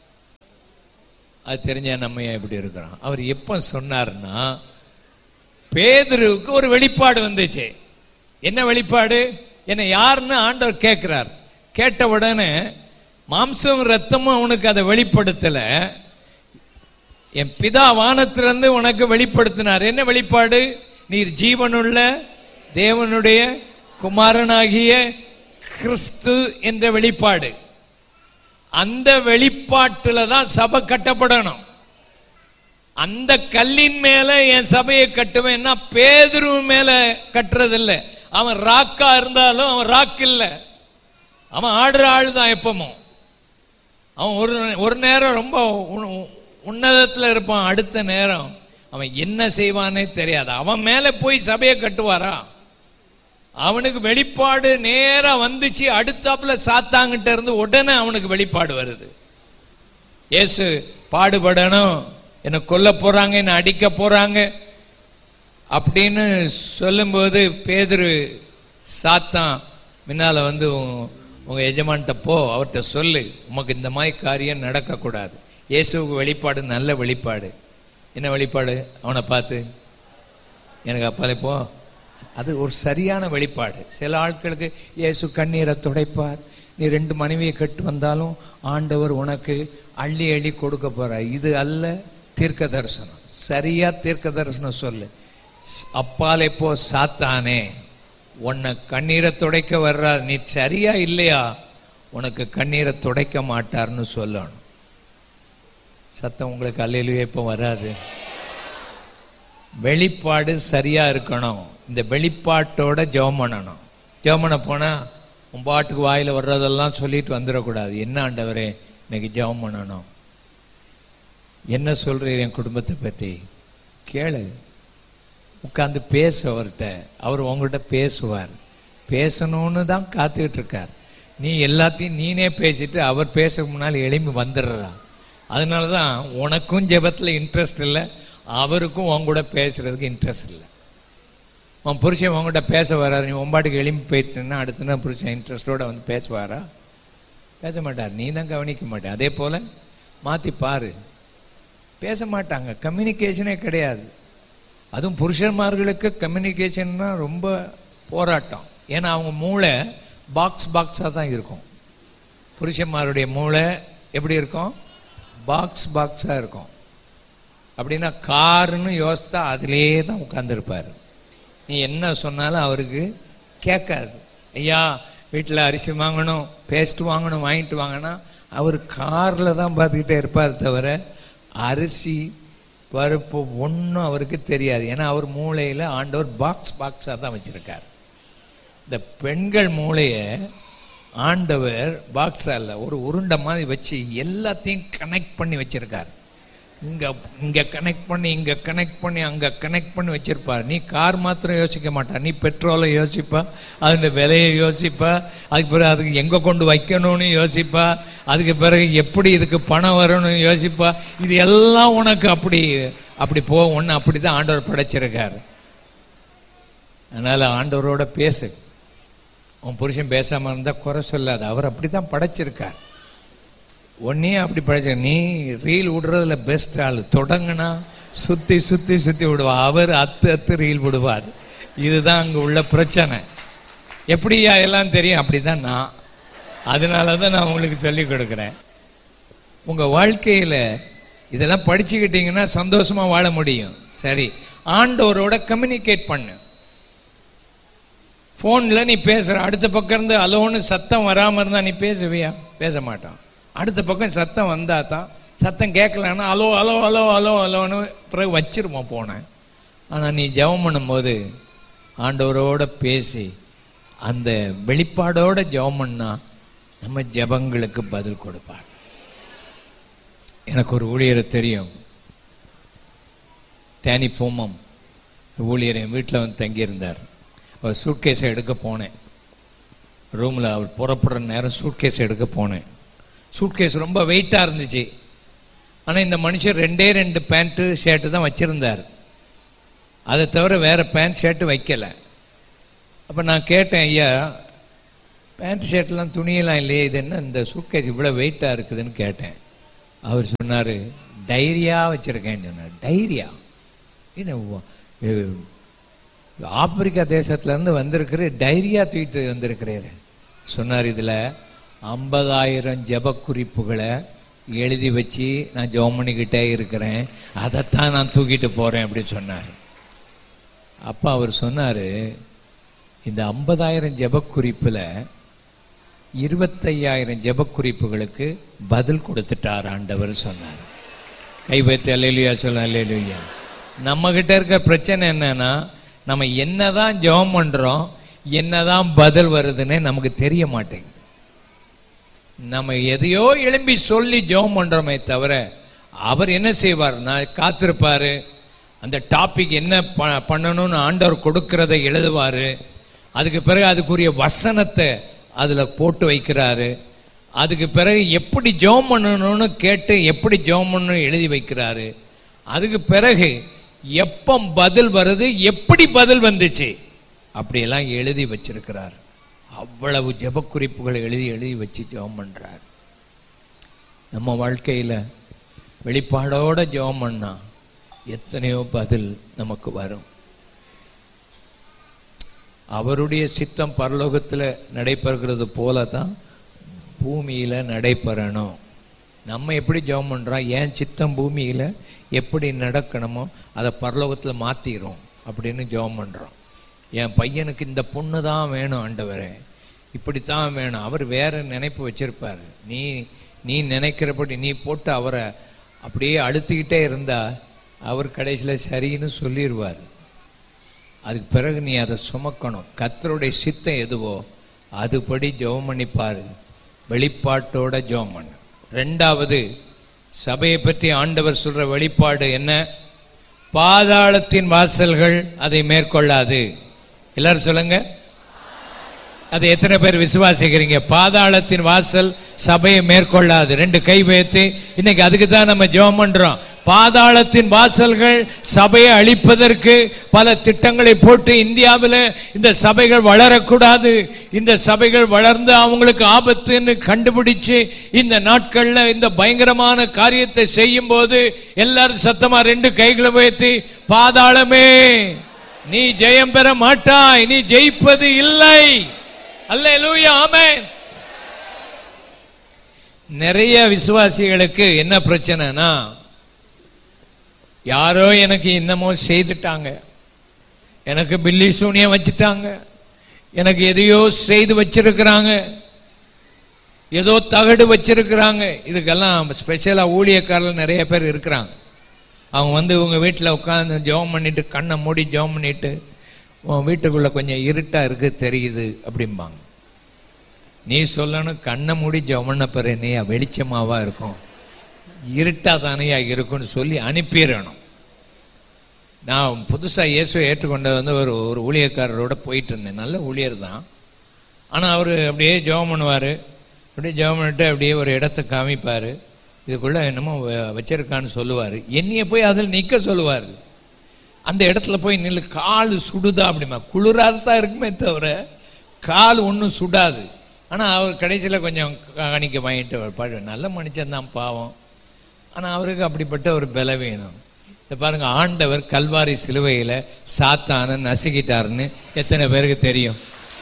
அது தெரிஞ்ச நம்ம ஏன் இப்படி இருக்கிறோம் அவர் எப்ப சொன்னார்னா பேதுருவுக்கு ஒரு வெளிப்பாடு வந்துச்சு என்ன வெளிப்பாடு என்ன யாருன்னு ஆண்டவர் கேட்கிறார் கேட்ட உடனே மாம்சம் ரத்தமும் அவனுக்கு அதை வெளிப்படுத்தல என் பிதா வானத்திலிருந்து உனக்கு வெளிப்படுத்தினார் என்ன வெளிப்பாடு நீர் ஜீவனுள்ள தேவனுடைய குமாரனாகிய கிறிஸ்து என்ற வெளிப்பாடு அந்த வெளிப்பாட்டுல தான் சபை கட்டப்படணும் அந்த கல்லின் மேல என் சபையை கட்டுவேன்னா பேதுரு மேல கட்டுறதில்ல அவன் ராக்கா இருந்தாலும் அவன் ராக் இல்ல அவன் ஆடுற ஆள் தான் எப்பவும் அவன் ஒரு ஒரு நேரம் ரொம்ப உ- உன்னதத்துல இருப்பான் அடுத்த நேரம் அவன் என்ன செய்வானே தெரியாது அவன் மேல போய் சபையை கட்டுவாரா அவனுக்கு வெளிப்பாடு நேரா வந்துச்சு அடுத்தாப்புல சாத்தாங்கிட்ட இருந்து உடனே அவனுக்கு வெளிப்பாடு வருது இயேசு பாடுபடணும் என்னை கொல்ல போறாங்க என்னை அடிக்க போறாங்க அப்படின்னு சொல்லும்போது பேதுரு சாத்தான் முன்னால வந்து உன்- உங்க எஜமான்கிட்ட போ அவர்கிட்ட சொல்லு உமக்கு இந்த மாதிரி காரியம் நடக்கக்கூடாது இயேசுவுக்கு வெளிப்பாடு நல்ல வெளிப்பாடு என்ன வெளிப்பாடு அவனை பார்த்து எனக்கு அப்பாலே போ அது ஒரு சரியான வெளிப்பாடு சில ஆட்களுக்கு இயேசு கண்ணீரை துடைப்பார் நீ ரெண்டு மனைவியை கட்டு வந்தாலும் ஆண்டவர் உனக்கு அள்ளி அள்ளி கொடுக்க போறார் இது அல்ல தீர்க்க தரிசனம் சரியா தீர்க்க தரிசனம் சொல்லு ஸ்- அப்பாலே போ சாத்தானே உன்னை கண்ணீரை துடைக்க வர்றார் நீ சரியா இல்லையா உனக்கு கண்ணீரை துடைக்க மாட்டார்னு சொல்லணும் சத்தம் உங்களுக்கு அல்லையிலேயே இப்போ வராது வெளிப்பாடு சரியா இருக்கணும் இந்த வெளிப்பாட்டோட ஜெபம் பண்ணணும் ஜெபம் பண்ண போனா உன் பாட்டுக்கு வாயில வர்றதெல்லாம் சொல்லிட்டு வந்துடக்கூடாது என்ன ஆண்டவரே இன்னைக்கு ஜெபம் பண்ணணும் என்ன சொல்றீர் என் குடும்பத்தை பற்றி கேளு உட்காந்து பேசு அவர்கிட்ட அவர் உங்கள்கிட்ட பேசுவார் பேசணும்னு தான் காத்துக்கிட்டு இருக்கார் நீ எல்லாத்தையும் நீனே பேசிட்டு அவர் பேச முன்னால் எழும்பி வந்துடுறா அதனால தான் உனக்கும் ஜெபத்தில் இன்ட்ரெஸ்ட் இல்லை அவருக்கும் உன் கூட பேசுறதுக்கு இன்ட்ரெஸ்ட் இல்லை உன் புருஷன் உங்ககிட்ட பேச வராரு நீ உன்பாட்டுக்கு எழும்பி போயிட்டுன்னா அடுத்த நாள் புருஷன் இன்ட்ரெஸ்டோட வந்து பேசுவாரா பேச மாட்டார் நீ தான் கவனிக்க மாட்டே அதே போல மாத்தி பாரு பேச மாட்டாங்க கம்யூனிகேஷனே கிடையாது அதுவும் புருஷன்மார்களுக்கு கம்யூனிகேஷன்னா ரொம்ப போராட்டம் ஏன்னா அவங்க மூளை பாக்ஸ் பாக்ஸாக தான் இருக்கும் புருஷன்மாருடைய மூளை எப்படி இருக்கும் பாக்ஸ் பாக்ஸாக இருக்கும் அப்படின்னா காருன்னு யோசித்தா அதிலே தான் உட்காந்துருப்பார் நீ என்ன சொன்னாலும் அவருக்கு கேட்காது ஐயா வீட்டில் அரிசி வாங்கணும் பேஸ்ட் வாங்கணும் வாங்கிட்டு வாங்கினா அவர் காரில் தான் பார்த்துக்கிட்டே இருப்பார் தவிர அரிசி பருப்பு ஒன்றும் அவருக்கு தெரியாது ஏன்னா அவர் மூளையில் ஆண்டவர் பாக்ஸ் பாக்ஸாக தான் வச்சிருக்கார் இந்த பெண்கள் மூளையை ஆண்டவர் பாக்ஸா இல்ல ஒரு உருண்டை மாதிரி வச்சு எல்லாத்தையும் கனெக்ட் பண்ணி வச்சிருக்கார் இங்க இங்க கனெக்ட் பண்ணி இங்க கனெக்ட் பண்ணி அங்க கனெக்ட் பண்ணி வச்சிருப்பார் நீ கார் மாத்திரம் யோசிக்க மாட்டா நீ பெட்ரோலை யோசிப்பா அதோட விலையை யோசிப்பா அதுக்கு பிறகு அதுக்கு எங்க கொண்டு வைக்கணும்னு யோசிப்பா அதுக்கு பிறகு எப்படி இதுக்கு பணம் வரணும்னு யோசிப்பா இது எல்லாம் உனக்கு அப்படி அப்படி போ ஒன்று அப்படி தான் ஆண்டவர் படைச்சிருக்காரு அதனால ஆண்டவரோட பேசு உன் புருஷன் பேசாம இருந்தா குறை சொல்லாது அவர் அப்படித்தான் படைச்சிருக்கார் உன்னையும் அப்படி படைச்ச நீ ரீல் விடுறதுல பெஸ்ட் ஆள் தொடங்குனா சுத்தி சுத்தி சுத்தி விடுவா அவர் அத்து அத்து ரீல் விடுவார் இதுதான் அங்க உள்ள பிரச்சனை எப்படியா எல்லாம் தெரியும் அப்படிதான் நான் அதனால தான் நான் உங்களுக்கு சொல்லி கொடுக்குறேன் உங்க வாழ்க்கையில இதெல்லாம் படிச்சுக்கிட்டீங்கன்னா சந்தோஷமா வாழ முடியும் சரி ஆண்டவரோட கம்யூனிகேட் பண்ணு ஃபோனில் நீ பேசுற அடுத்த பக்கம் இருந்து அலோன்னு சத்தம் வராமல் இருந்தா நீ பேசுவியா பேச மாட்டான் அடுத்த பக்கம் சத்தம் வந்தா தான் சத்தம் கேட்கலன்னா அலோ அலோ அலோ அலோ அலோன்னு பிறகு வச்சிருவோம் போனேன் ஆனால் நீ ஜெபம் பண்ணும்போது ஆண்டவரோட பேசி அந்த வெளிப்பாடோட ஜெபம் பண்ணா நம்ம ஜெபங்களுக்கு பதில் கொடுப்பார் எனக்கு ஒரு ஊழியரை தெரியும் டேனி ஃபோமம் ஊழியர் என் வீட்டில் வந்து தங்கியிருந்தார் அவர் சூட்கேஸை எடுக்க போனேன் ரூமில் அவர் புறப்படுற நேரம் சூட்கேஸ் எடுக்க போனேன் சூட்கேஸ் ரொம்ப வெயிட்டாக இருந்துச்சு ஆனால் இந்த மனுஷன் ரெண்டே ரெண்டு பேண்ட்டு ஷர்ட்டு தான் வச்சுருந்தார் அதை தவிர வேறு பேண்ட் ஷர்ட்டு வைக்கலை அப்போ நான் கேட்டேன் ஐயா பேண்ட் ஷர்ட்லாம் துணியெல்லாம் இல்லையே இது என்ன இந்த சூட்கேஸ் இவ்வளோ வெயிட்டாக இருக்குதுன்னு கேட்டேன் அவர் சொன்னார் டைரியா வச்சுருக்கேன்னு சொன்னார் டைரியா இது உ- இது ஆப்பிரிக்கா தேசத்துலேருந்து வந்திருக்கிற டைரியா தூக்கிட்டு வந்திருக்கிறேன் சொன்னார் இதில் ஐம்பதாயிரம் ஜெப குறிப்புகளை எழுதி வச்சு நான் ஜெபம் பண்ணிக்கிட்டே இருக்கிறேன் அதைத்தான் நான் தூக்கிட்டு போகிறேன் அப்படின்னு சொன்னார் அப்போ அவர் சொன்னார் இந்த ஐம்பதாயிரம் ஜெப குறிப்பில் இருபத்தையாயிரம் ஜெப குறிப்புகளுக்கு பதில் கொடுத்துட்டார் ஆண்டவர் சொன்னார் கை வைத்து அல்லேலுயா சொல்ல அல்லேலுயா நம்ம கிட்ட இருக்க பிரச்சனை என்னன்னா நம்ம என்னதான் ஜெபம் பண்றோம் என்னதான் பதில் வருதுன்னு நமக்கு தெரிய மாட்டேங்குது நம்ம எதையோ எழும்பி சொல்லி ஜெபம் பண்றோமே தவிர அவர் என்ன செய்வார் நான் காத்திருப்பாரு அந்த டாபிக் என்ன ப- பண்ணணும்னு ஆண்டவர் கொடுக்கறதை எழுதுவாரு அதுக்கு பிறகு அதுக்குரிய வசனத்தை அதுல போட்டு வைக்கிறாரு அதுக்கு பிறகு எப்படி ஜெபம் பண்ணணும்னு கேட்டு எப்படி ஜெபம் பண்ணணும் எழுதி வைக்கிறாரு அதுக்கு பிறகு எப்போ பதில் வருது எப்படி பதில் வந்துச்சு அப்படியெல்லாம் எழுதி வச்சிருக்கிறார் அவ்வளவு ஜெப குறிப்புகளை எழுதி எழுதி வச்சு ஜெபம் பண்றார் நம்ம வாழ்க்கையில வெளிப்பாடோட ஜெபம் பண்ணா எத்தனையோ பதில் நமக்கு வரும் அவருடைய சித்தம் பரலோகத்துல நடைபெறுகிறது போல தான் பூமியில நடைபெறணும் நம்ம எப்படி ஜெபம் பண்றோம் ஏன் சித்தம் பூமியில எப்படி நடக்கணுமோ அதை பரலோகத்துல மாத்திரும் அப்படின்னு ஜெபம் பண்றோம் என் பையனுக்கு இந்த பொண்ணு தான் வேணும் ஆண்டவரே இப்படித்தான் வேணும் அவர் வேற நினைப்பு வச்சிருப்பாரு நீ நீ நினைக்கிறபடி நீ போட்டு அவரை அப்படியே அழுத்திக்கிட்டே இருந்தா அவர் கடைசியில சரின்னு சொல்லிடுவார் அதுக்கு பிறகு நீ அதை சுமக்கணும் கர்த்தருடைய சித்தம் எதுவோ அதுபடி ஜெபம் பண்ணி பாரு வெளிப்பாட்டோட ஜெபம் பண்ணு ரெண்டாவது சபையை பற்றி ஆண்டவர் சொல்ற வெளிப்பாடு என்ன பாதாளத்தின் வாசல்கள் அதை மேற்கொள்ளாது எல்லாரும் சொல்லுங்க அதை எத்தனை பேர் விசுவாசிக்கிறீங்க பாதாளத்தின் வாசல் சபையை மேற்கொள்ளாது ரெண்டு கை வைத்து இன்னைக்கு அதுக்கு தான் நம்ம ஜெபம் பண்றோம் பாதாளத்தின் வாசல்கள் சபையை அழிப்பதற்கு பல திட்டங்களை போட்டு இந்தியாவில் இந்த சபைகள் வளரக்கூடாது இந்த சபைகள் வளர்ந்து அவங்களுக்கு ஆபத்துன்னு கண்டுபிடிச்சு இந்த நாட்கள்ல இந்த பயங்கரமான காரியத்தை செய்யும் போது எல்லாரும் சத்தமா ரெண்டு கைகளை உயர்த்தி பாதாளமே நீ ஜெயம் பெற மாட்டாய் நீ ஜெயிப்பது இல்லை அல்லேலூயா ஆமென் நிறைய விசுவாசிகளுக்கு என்ன பிரச்சனைனா யாரோ எனக்கு என்னமோ செய்துட்டாங்க எனக்கு பில்லி சூனியம் வச்சுட்டாங்க எனக்கு எதையோ செய்து வச்சிருக்கிறாங்க ஏதோ தகடு வச்சிருக்கிறாங்க இதுக்கெல்லாம் ஸ்பெஷலாக ஊழியக்காரர்கள் நிறைய பேர் இருக்கிறாங்க அவங்க வந்து உங்க வீட்டில் உட்காந்து ஜெபம் பண்ணிட்டு கண்ணை மூடி ஜெபம் பண்ணிட்டு உன் வீட்டுக்குள்ள கொஞ்சம் இருட்டா இருக்கு தெரியுது அப்படிம்பாங்க நீ சொல்லணும் கண்ணை மூடி ஜெபம் பண்ண பிறகு நீ வெளிச்சமாவா இருக்கும் இருட்டா தானையா இருக்கும்னு சொல்லி அனுப்பிடணும் நான் புதுசா இயேசுவை ஏற்றுக்கொண்ட வந்து ஒரு ஒரு ஊழியக்காரரோட போயிட்டு இருந்தேன் நல்ல ஊழியர் தான் ஆனா அவர் அப்படியே ஜெபம் பண்ணுவாரு அப்படியே ஜெபம் பண்ணிட்டு அப்படியே ஒரு இடத்த காமிப்பாரு இதுக்குள்ள என்னமோ வ- வச்சிருக்கான்னு சொல்லுவாரு என்னைய போய் அதில் நிக்க சொல்லுவார் அந்த இடத்துல போய் நில்லு கால் சுடுதா அப்படிமா குளிராக தான் இருக்குமே தவிர கால் ஒன்றும் சுடாது ஆனால் அவர் கடைசியில் கொஞ்சம் காணிக்க வாங்கிட்டு பாடு நல்ல மனுஷன் தான் பாவம் ஆனால் அவருக்கு அப்படிப்பட்ட ஒரு பலவீனம் இந்த பாருங்க ஆண்டவர் கல்வாரி சிலுவையில் சாத்தான நசுக்கிட்டாருன்னு எத்தனை பேருக்கு தெரியும்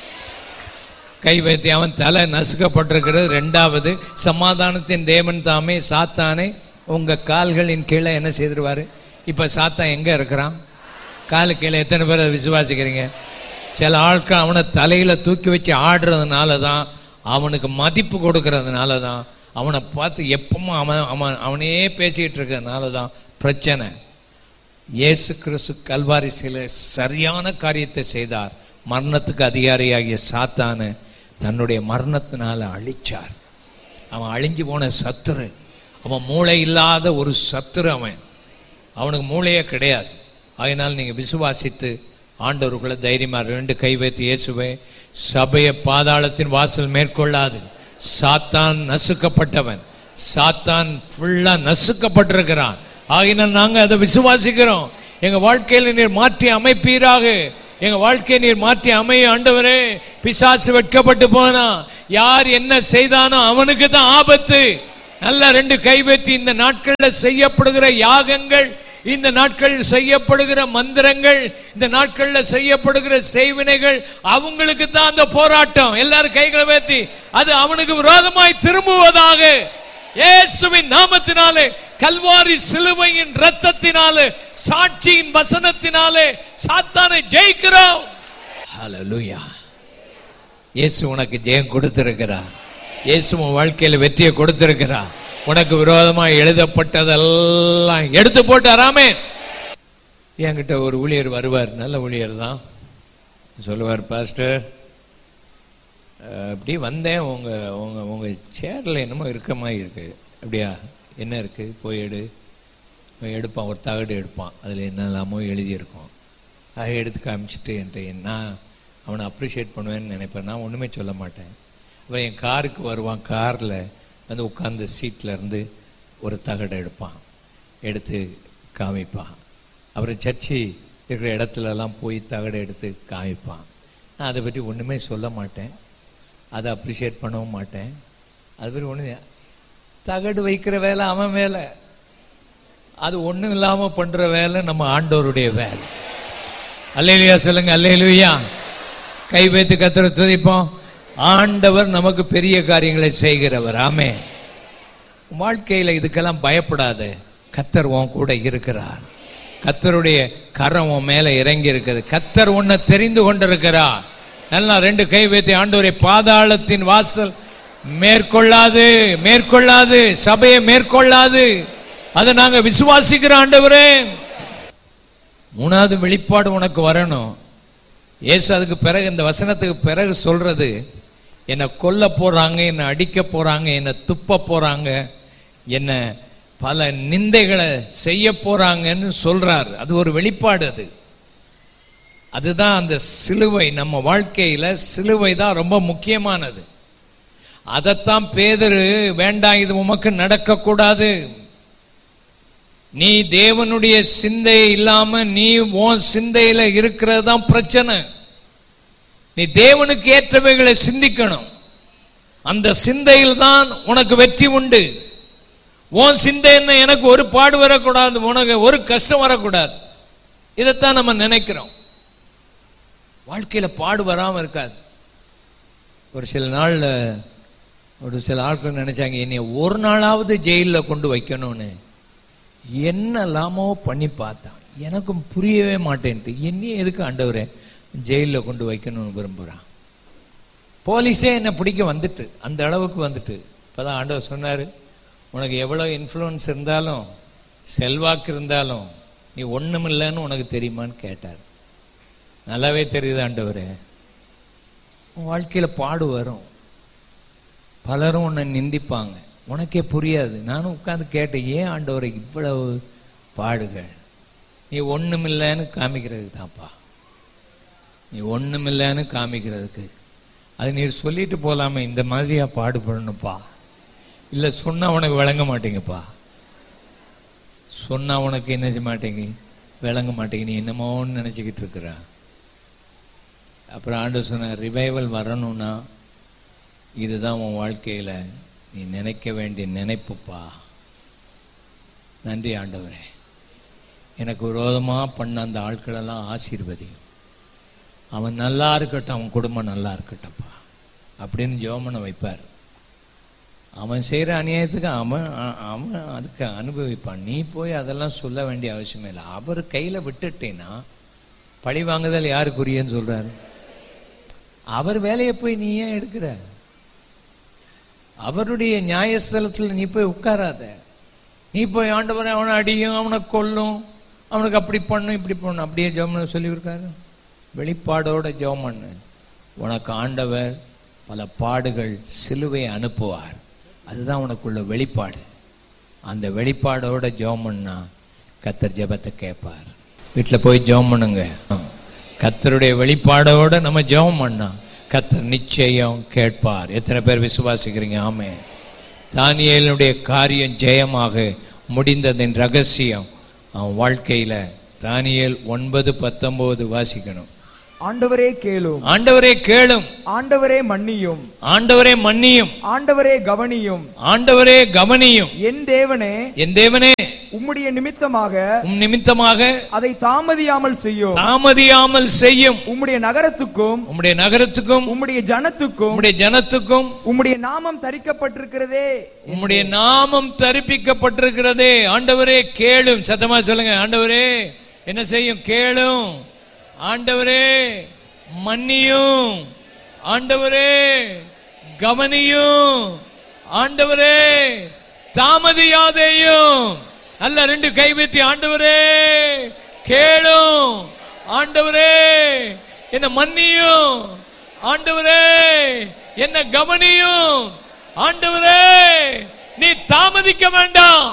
கை வைத்து அவன் தலை நசுக்கப்பட்டிருக்கிறது ரெண்டாவது சமாதானத்தின் தேவன் தாமே சாத்தானை உங்க கால்களின் கீழே என்ன செய்திருவாரு இப்ப சாத்தான் எங்க இருக்கிறான் காலு கீழே எத்தனை பேர் அதை விசுவாசிக்கிறீங்க சில ஆட்கள் அவனை தலையில தூக்கி வச்சு ஆடுறதுனால தான் அவனுக்கு மதிப்பு கொடுக்கறதுனால தான் அவனை பார்த்து எப்பவும் அவன் அவன் அவனே பேசிக்கிட்டு இருக்கிறதுனால தான் பிரச்சனை இயேசு கிறிஸ்து கல்வாரி சில சரியான காரியத்தை செய்தார் மரணத்துக்கு அதிகாரியாகிய சாத்தான தன்னுடைய மரணத்தினால அழிச்சார் அவன் அழிஞ்சு போன சத்துரு அவன் மூளை இல்லாத ஒரு சத்துரு அவன் அவனுக்கு மூளையே கிடையாது அதனால் நீங்க விசுவாசித்து ஆண்டவருக்குள்ள தைரியமா ரெண்டு கை வைத்து இயேசுவே சபையை பாதாளத்தின் வாசல் மேற்கொள்ளாது சாத்தான் நசுக்கப்பட்டவன் சாத்தான் ஃபுல்லா நசுக்கப்பட்டிருக்கிறான் ஆகினால் நாங்க அதை விசுவாசிக்கிறோம் எங்க வாழ்க்கையில நீர் மாற்றி அமைப்பீராக எங்க வாழ்க்கையை நீர் மாற்றி அமைய ஆண்டவரே பிசாசு வெட்கப்பட்டு போனா யார் என்ன செய்தானோ அவனுக்கு தான் ஆபத்து நல்ல ரெண்டு கை வைத்து இந்த நாட்கள்ல செய்யப்படுகிற யாகங்கள் இந்த நாட்களில் செய்யப்படுகிற மந்திரங்கள் இந்த நாட்கள்ல செய்யப்படுகிற செய்வினைகள் அவங்களுக்கு தான் அந்த போராட்டம் எல்லாரும் கைகளை வைத்தி அது அவனுக்கு விரோதமாய் திரும்புவதாக இயேசுவின் நாமத்தினாலே கல்வாரி சிலுவையின் ரத்தத்தினாலே சாட்சியின் வசனத்தினாலே சாத்தானை ஜெயிக்கிறோம் ஹalleluya இயேசு உனக்கு ஜெயம் கொடுத்திருக்கிறார் இயேசு உன் வாழ்க்கையில வெற்றியை கொடுத்திருக்கிறார் உனக்கு விரோதமாக எழுதப்பட்டதெல்லாம் எடுத்து போட்டாராமே என்கிட்ட ஒரு ஊழியர் வருவார் நல்ல ஊழியர் தான் சொல்லுவார் பாஸ்டர் அஹ், அப்படி வந்தேன் உங்க உங்க உங்க சேர்ல என்னமோ இருக்க மாதிரி இருக்கு அப்படியா என்ன இருக்கு போய் எடு அவன் எடுப்பான் ஒரு தகடு எடுப்பான் அதில் என்னெல்லாமோ எழுதியிருக்கும் அதை எடுத்து காமிச்சிட்டு என்கிட்ட நான் அவனை அப்ரிஷியேட் பண்ணுவேன்னு நினைப்பேன் நான் ஒன்றுமே சொல்ல மாட்டேன் அவன் என் காருக்கு வருவான் காரில் வந்து உட்கார்ந்த சீட்டில் இருந்து ஒரு தகடை எடுப்பான் எடுத்து காமிப்பான் அப்புறம் சர்ச்சி இருக்கிற இடத்துலலாம் போய் தகடை எடுத்து காமிப்பான் நான் அதை பற்றி ஒன்றுமே சொல்ல மாட்டேன் அதை அப்ரிஷியேட் பண்ணவும் மாட்டேன் அது பற்றி ஒன்று தகடு வைக்கிற வேலை அவன் வேலை அது ஒண்ணும் இல்லாம பண்ற வேலை நம்ம ஆண்டவருடைய வேலை அல்லேலுயா சொல்லுங்க அல்லேலுயா கை வைத்து கத்திர துதிப்போம் ஆண்டவர் நமக்கு பெரிய காரியங்களை செய்கிறவர் ஆமே வாழ்க்கையில இதுக்கெல்லாம் பயப்படாத கத்தர் உன் கூட இருக்கிறார் கத்தருடைய கரம் உன் மேல இறங்கி இருக்குது கத்தர் உன்னை தெரிந்து கொண்டிருக்கிறார் நல்லா ரெண்டு கை வைத்து ஆண்டவரை பாதாளத்தின் வாசல் மேற்கொள்ளாது மேற்கொள்ளாது சபையை மேற்கொள்ளாது அதை நாங்க விசுவாசிக்கிற ஆண்டவரே மூணாவது வெளிப்பாடு உனக்கு வரணும் இயேசு அதுக்கு பிறகு இந்த வசனத்துக்கு பிறகு சொல்றது என்னை கொல்ல போறாங்க என்னை அடிக்க போறாங்க என்னை துப்ப போறாங்க என்னை பல நிந்தைகளை செய்ய போறாங்கன்னு சொல்றார் அது ஒரு வெளிப்பாடு அது அதுதான் அந்த சிலுவை நம்ம வாழ்க்கையில சிலுவை தான் ரொம்ப முக்கியமானது அதைத்தான் பேதரு வேண்டாம் இது உமக்கு நடக்கக்கூடாது நீ தேவனுடைய சிந்தை இல்லாம நீ உன் சிந்தையில இருக்கிறது தான் பிரச்சனை நீ தேவனுக்கு ஏற்றவைகளை சிந்திக்கணும் அந்த சிந்தையில் தான் உனக்கு வெற்றி உண்டு உன் சிந்தை என்ன எனக்கு ஒரு பாடு வரக்கூடாது உனக்கு ஒரு கஷ்டம் வரக்கூடாது இதைத்தான் நம்ம நினைக்கிறோம் வாழ்க்கையில பாடு வராம இருக்காது ஒரு சில நாள்ல ஒரு சில ஆட்கள் நினைச்சாங்க என்னைய ஒரு நாளாவது ஜெயில்ல கொண்டு வைக்கணும்னு என்னெல்லாமோ பண்ணி பார்த்தான் எனக்கும் புரியவே மாட்டேன்ட்டு என்னையும் எதுக்கு ஆண்டவரே ஜெயில்ல கொண்டு வைக்கணும்னு விரும்புறான் போலீஸே என்னை பிடிக்க வந்துட்டு அந்த அளவுக்கு வந்துட்டு இப்பதான் ஆண்டவர் சொன்னாரு உனக்கு எவ்வளவு இன்ஃப்ளூயன்ஸ் இருந்தாலும் செல்வாக்கு இருந்தாலும் நீ ஒண்ணுமில்லைன்னு உனக்கு தெரியுமான்னு கேட்டார் நல்லாவே தெரியுது ஆண்டவரே உன் வாழ்க்கையில பாடு வரும் பலரும் உன்னை நிந்திப்பாங்க உனக்கே புரியாது நானும் உட்கார்ந்து கேட்டேன் ஏன் ஆண்டவரை இவ்வளவு பாடுகள் நீ ஒண்ணுமில்லைன்னு காமிக்கிறதுக்கு தான்ப்பா நீ ஒண்ணுமில்லைன்னு காமிக்கிறதுக்கு அது நீர் சொல்லிட்டு போலாமே இந்த மாதிரியா பாடுபடணும்ப்பா இல்ல சொன்னா உனக்கு விளங்க மாட்டேங்கப்பா சொன்னா உனக்கு என்ன செய்ய மாட்டேங்க விளங்க மாட்டேங்குது நீ என்னமோன்னு நினச்சிக்கிட்டு இருக்கிற அப்புறம் ஆண்டு சொன்ன ரிவைவல் வரணும்னா இதுதான் உன் வாழ்க்கையில் நீ நினைக்க வேண்டிய நினைப்புப்பா நன்றி ஆண்டவரே எனக்கு விரோதமாக பண்ண அந்த ஆட்களெல்லாம் ஆசீர்வதியும் அவன் நல்லா இருக்கட்டும் அவன் குடும்பம் நல்லா இருக்கட்டும்ப்பா அப்படின்னு ஜோமனை வைப்பார் அவன் செய்கிற அநியாயத்துக்கு அவன் அ- அவன் அதுக்கு அனுபவிப்பான் நீ போய் அதெல்லாம் சொல்ல வேண்டிய அவசியமே இல்லை அவர் கையில் விட்டுட்டேன்னா பழி வாங்குதல் யாருக்குரியன்னு சொல்றாரு அவர் வேலையை போய் நீ ஏன் எடுக்கிற அவருடைய நியாயஸ்தலத்தில் நீ போய் உட்காராத நீ போய் ஆண்டவரை அவனை அடியும் அவனை கொல்லும் அவனுக்கு அப்படி பண்ணும் இப்படி பண்ணும் அப்படியே ஜோமன் சொல்லியிருக்காரு வெளிப்பாடோட ஜோமன்னு உனக்கு ஆண்டவர் பல பாடுகள் சிலுவை அனுப்புவார் அதுதான் உனக்குள்ள வெளிப்பாடு அந்த வெளிப்பாடோட ஜோமன்னா கத்தர் ஜெபத்தை கேட்பார் வீட்டில் போய் ஜெபம் பண்ணுங்க கத்தருடைய வெளிப்பாடோட நம்ம ஜெபம் பண்ணா கத்தர் நிச்சயம் கேட்பார் எத்தனை பேர் விசுவாசிக்கிறீங்க ஆமே தானியேலுடைய காரியம் ஜெயமாக முடிந்ததின் ரகசியம் அவன் வாழ்க்கையில தானியேல் ஒன்பது பத்தொன்பது வாசிக்கணும் ஆண்டவரே கேளும் ஆண்டவரே கேளும் ஆண்டவரே மன்னியும் ஆண்டவரே மன்னியும் ஆண்டவரே கவனியும் ஆண்டவரே கவனியும் என் தேவனே என் தேவனே உம்முடைய நிமித்தமாக உம் நிமித்தமாக அதை தாமதியாமல் செய்யும் தாமதியாமல் செய்யும் உம்முடைய நகரத்துக்கும் உம்முடைய நகரத்துக்கும் உம்முடைய ஜனத்துக்கும் உம்முடைய ஜனத்துக்கும் உம்முடைய நாமம் தரிக்கப்பட்டிருக்கிறதே உம்முடைய நாமம் தரிப்பிக்கப்பட்டிருக்கிறதே ஆண்டவரே கேளும் சத்தமா சொல்லுங்க ஆண்டவரே என்ன செய்யும் கேளும் ஆண்டவரே மன்னியும் ஆண்டவரே கவனியும் ஆண்டவரே தாமதியாதேயும் அல்ல ரெண்டு கை வைத்தி ஆண்டவரே கேளும் ஆண்டவரே என்ன மன்னியும் ஆண்டவரே என்ன கவனியும் ஆண்டவரே நீ தாமதிக்க வேண்டாம்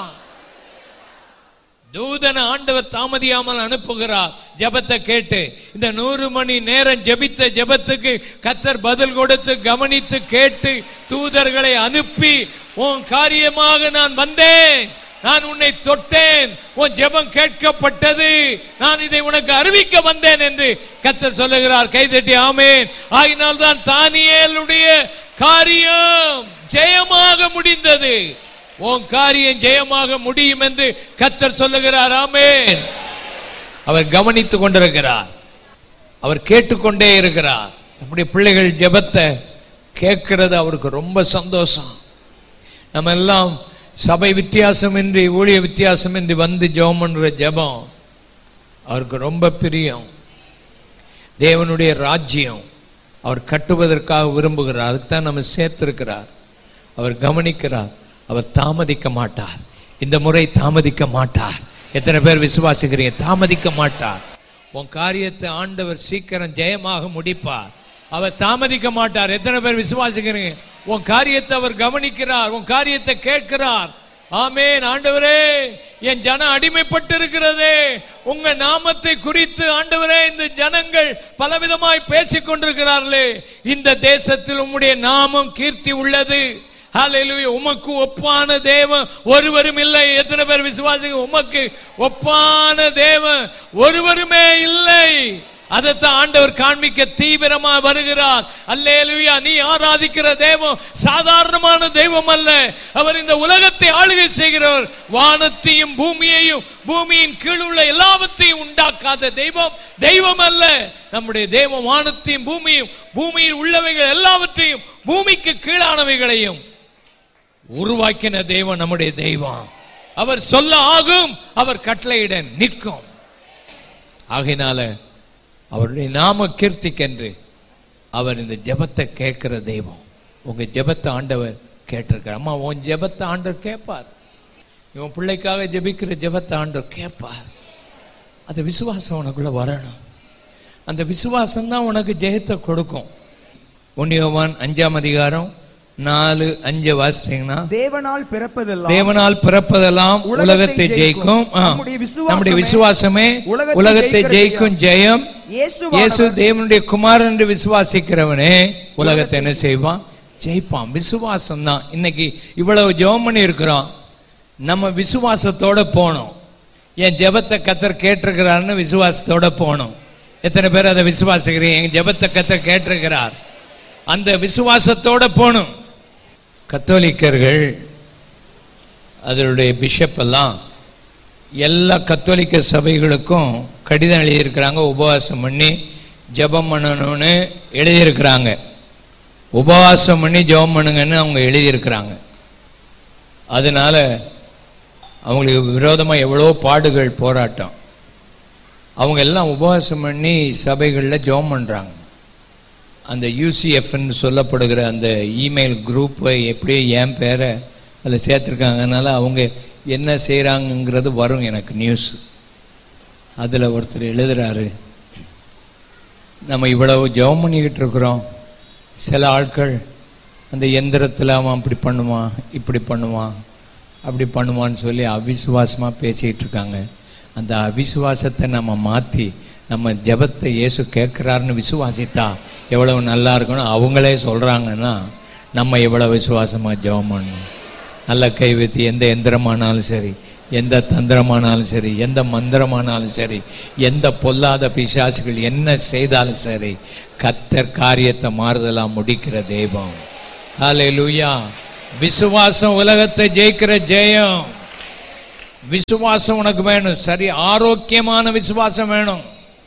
தூதன ஆண்டவர் தாமதியாமல் அனுப்புகிறார் ஜெபத்தை கேட்டு இந்த நூறு மணி நேரம் ஜெபித்த ஜெபத்துக்கு கத்தர் பதில் கொடுத்து கவனித்து கேட்டு தூதர்களை அனுப்பி உன் காரியமாக நான் வந்தேன் நான் உன்னை தொட்டேன் உன் ஜெபம் கேட்கப்பட்டது நான் இதை உனக்கு அறிவிக்க வந்தேன் என்று கத்தர் சொல்லுகிறார் கைதட்டி ஆமேன் ஆகினால் தான் தானியேலுடைய காரியம் ஜெயமாக முடிந்தது உன் காரியம் ஜெயமாக முடியும் என்று கத்தர் சொல்லுகிறார் ஆமென் அவர் கவனித்துக் கொண்டிருக்கிறார் அவர் கேட்டுக்கொண்டே இருக்கிறார் நம்முடைய பிள்ளைகள் ஜெபத்தை கேட்கிறது அவருக்கு ரொம்ப சந்தோஷம் நம்ம எல்லாம் சபை வித்தியாசமின்றி ஊழிய வித்தியாசமின்றி வந்து ஜெபம் பண்ற ஜெபம் அவருக்கு ரொம்ப பிரியம் தேவனுடைய ராஜ்யம் அவர் கட்டுவதற்காக விரும்புகிறார் அதுக்கு தான் நம்ம சேர்த்திருக்கிறார் அவர் கவனிக்கிறார் அவர் தாமதிக்க மாட்டார் இந்த முறை தாமதிக்க மாட்டார் எத்தனை பேர் விசுவாசிக்கிறீங்க தாமதிக்க மாட்டார் உன் காரியத்தை ஆண்டவர் சீக்கிரம் ஜெயமாக முடிப்பார் அவர் தாமதிக்க மாட்டார் எத்தனை பேர் விசுவாசிக்கிறீங்க உன் காரியத்தை அவர் கவனிக்கிறார் உன் காரியத்தை கேட்கிறார் ஆமேன் ஆண்டவரே என் ஜனம் அடிமைப்பட்டு இருக்கிறதே உங்க நாமத்தை குறித்து ஆண்டவரே இந்த ஜனங்கள் பலவிதமாய் பேசிக் கொண்டிருக்கிறார்களே இந்த தேசத்தில் உம்முடைய நாமம் கீர்த்தி உள்ளது ஹalleluya உமக்கு ஒப்பான தேவன் ஒருவரும் இல்லை எத்தனை பேர் விசுவாசிங்க உமக்கு ஒப்பான தேவன் ஒருவருமே இல்லை அதைத்தான் ஆண்டவர் காண்பிக்க தீவிரமா வருகிறார் அல்லேலுயா நீ ஆராதிக்கிற தெய்வம் சாதாரணமான தெய்வம் அல்ல அவர் இந்த உலகத்தை ஆளுகை செய்கிறவர் வானத்தையும் பூமியையும் பூமியின் கீழ் உள்ள எல்லாவற்றையும் உண்டாக்காத தெய்வம் தெய்வம் அல்ல நம்முடைய தெய்வம் வானத்தையும் பூமியும் பூமியில் உள்ளவைகள் எல்லாவற்றையும் பூமிக்கு கீழானவைகளையும் உருவாக்கின தெய்வம் நம்முடைய தெய்வம் அவர் சொல்ல ஆகும் அவர் கட்டளையிட நிற்கும் ஆகையினால அவருடைய நாம கீர்த்திக்கென்று அவர் இந்த ஜெபத்தை கேட்கிற தெய்வம் உங்க ஜெபத்தை ஆண்டவர் கேட்டிருக்கார் அம்மா உன் ஜெபத்தை ஆண்டவர் கேட்பார் இவன் பிள்ளைக்காக ஜெபிக்கிற ஜெபத்தை ஆண்டவர் கேட்பார் அந்த விசுவாசம் உனக்குள்ள வரணும் அந்த விசுவாசம் தான் உனக்கு ஜெயத்தை கொடுக்கும் ஒன்னியவான் அஞ்சாம் அதிகாரம் நாலு அஞ்சு வாசித்தீங்கன்னா தேவனால் பிறப்பதெல்லாம் தேவனால் பிறப்பதெல்லாம் உலகத்தை ஜெயிக்கும் ஆ. நம்முடைய விசுவாசமே நம்முடைய விசுவாசமே உலகத்தை உலகத்தை ஜெயிக்கிற ஜெயிக்கும் ஜெயம் இயேசுவானவர் இயேசு தேவனுடைய குமாரன் என்று விசுவாசிக்கிறவனே உலகத்தை என்ன செய்வான் ஜெயிப்பான் விசுவாசம் தான் இன்னைக்கு இவ்வளவு ஜெபம் பண்ணி இருக்கிறோம் நம்ம விசுவாசத்தோட போனோம் என் ஜெபத்தை கத்தர் கேட்டிருக்கிறார்னு விசுவாசத்தோட போகணும் எத்தனை பேர் அதை விசுவாசிக்கிறீங்க என் ஜெபத்தை கத்தர் கேட்டிருக்கிறார் அந்த விசுவாசத்தோட போகணும் கத்தோலிக்கர்கள் அதனுடைய பிஷப் எல்லாம் எல்லா கத்தோலிக்க சபைகளுக்கும் கடிதம் எழுதியிருக்கிறாங்க உபவாசம் பண்ணி ஜெபம் பண்ணணும்னு எழுதியிருக்கிறாங்க உபவாசம் பண்ணி ஜெபம் பண்ணுங்கன்னு அவங்க எழுதியிருக்கிறாங்க அதனால அவங்களுக்கு விரோதமாக எவ்வளோ பாடுகள் போராட்டம் அவங்க எல்லாம் உபவாசம் பண்ணி சபைகளில் ஜெபம் பண்ணுறாங்க அந்த யூசிஎஃப்னு சொல்லப்படுகிற அந்த இமெயில் குரூப்பை எப்படியோ என் பேரை அதில் சேர்த்துருக்காங்கனால அவங்க என்ன செய்கிறாங்கங்கிறது வரும் எனக்கு நியூஸ் அதில் ஒருத்தர் எழுதுறாரு நம்ம இவ்வளவு ஜெபம் பண்ணிக்கிட்டு இருக்கிறோம் சில ஆட்கள் அந்த எந்திரத்தில் அவன் அப்படி பண்ணுவான் இப்படி பண்ணுவான் அப்படி பண்ணுவான்னு சொல்லி அவிசுவாசமாக பேசிக்கிட்டு இருக்காங்க அந்த அவிசுவாசத்தை நம்ம மாற்றி நம்ம ஜெபத்தை இயேசு கேட்குறாருன்னு விசுவாசித்தா எவ்வளவு நல்லா இருக்கணும் அவங்களே சொல்கிறாங்கன்னா நம்ம எவ்வளோ விசுவாசமாக ஜெபம் பண்ணணும் நல்ல கை வைத்து எந்த எந்திரமானாலும் சரி எந்த தந்திரமானாலும் சரி எந்த மந்திரமானாலும் சரி எந்த பொல்லாத பிசாசுகள் என்ன செய்தாலும் சரி கத்தர் காரியத்தை மாறுதலா முடிக்கிற தெய்வம் ஹalleluya விசுவாசம் உலகத்தை ஜெயிக்கிற ஜெயம் விசுவாசம் உனக்கு வேணும் சரி ஆரோக்கியமான விசுவாசம் வேணும்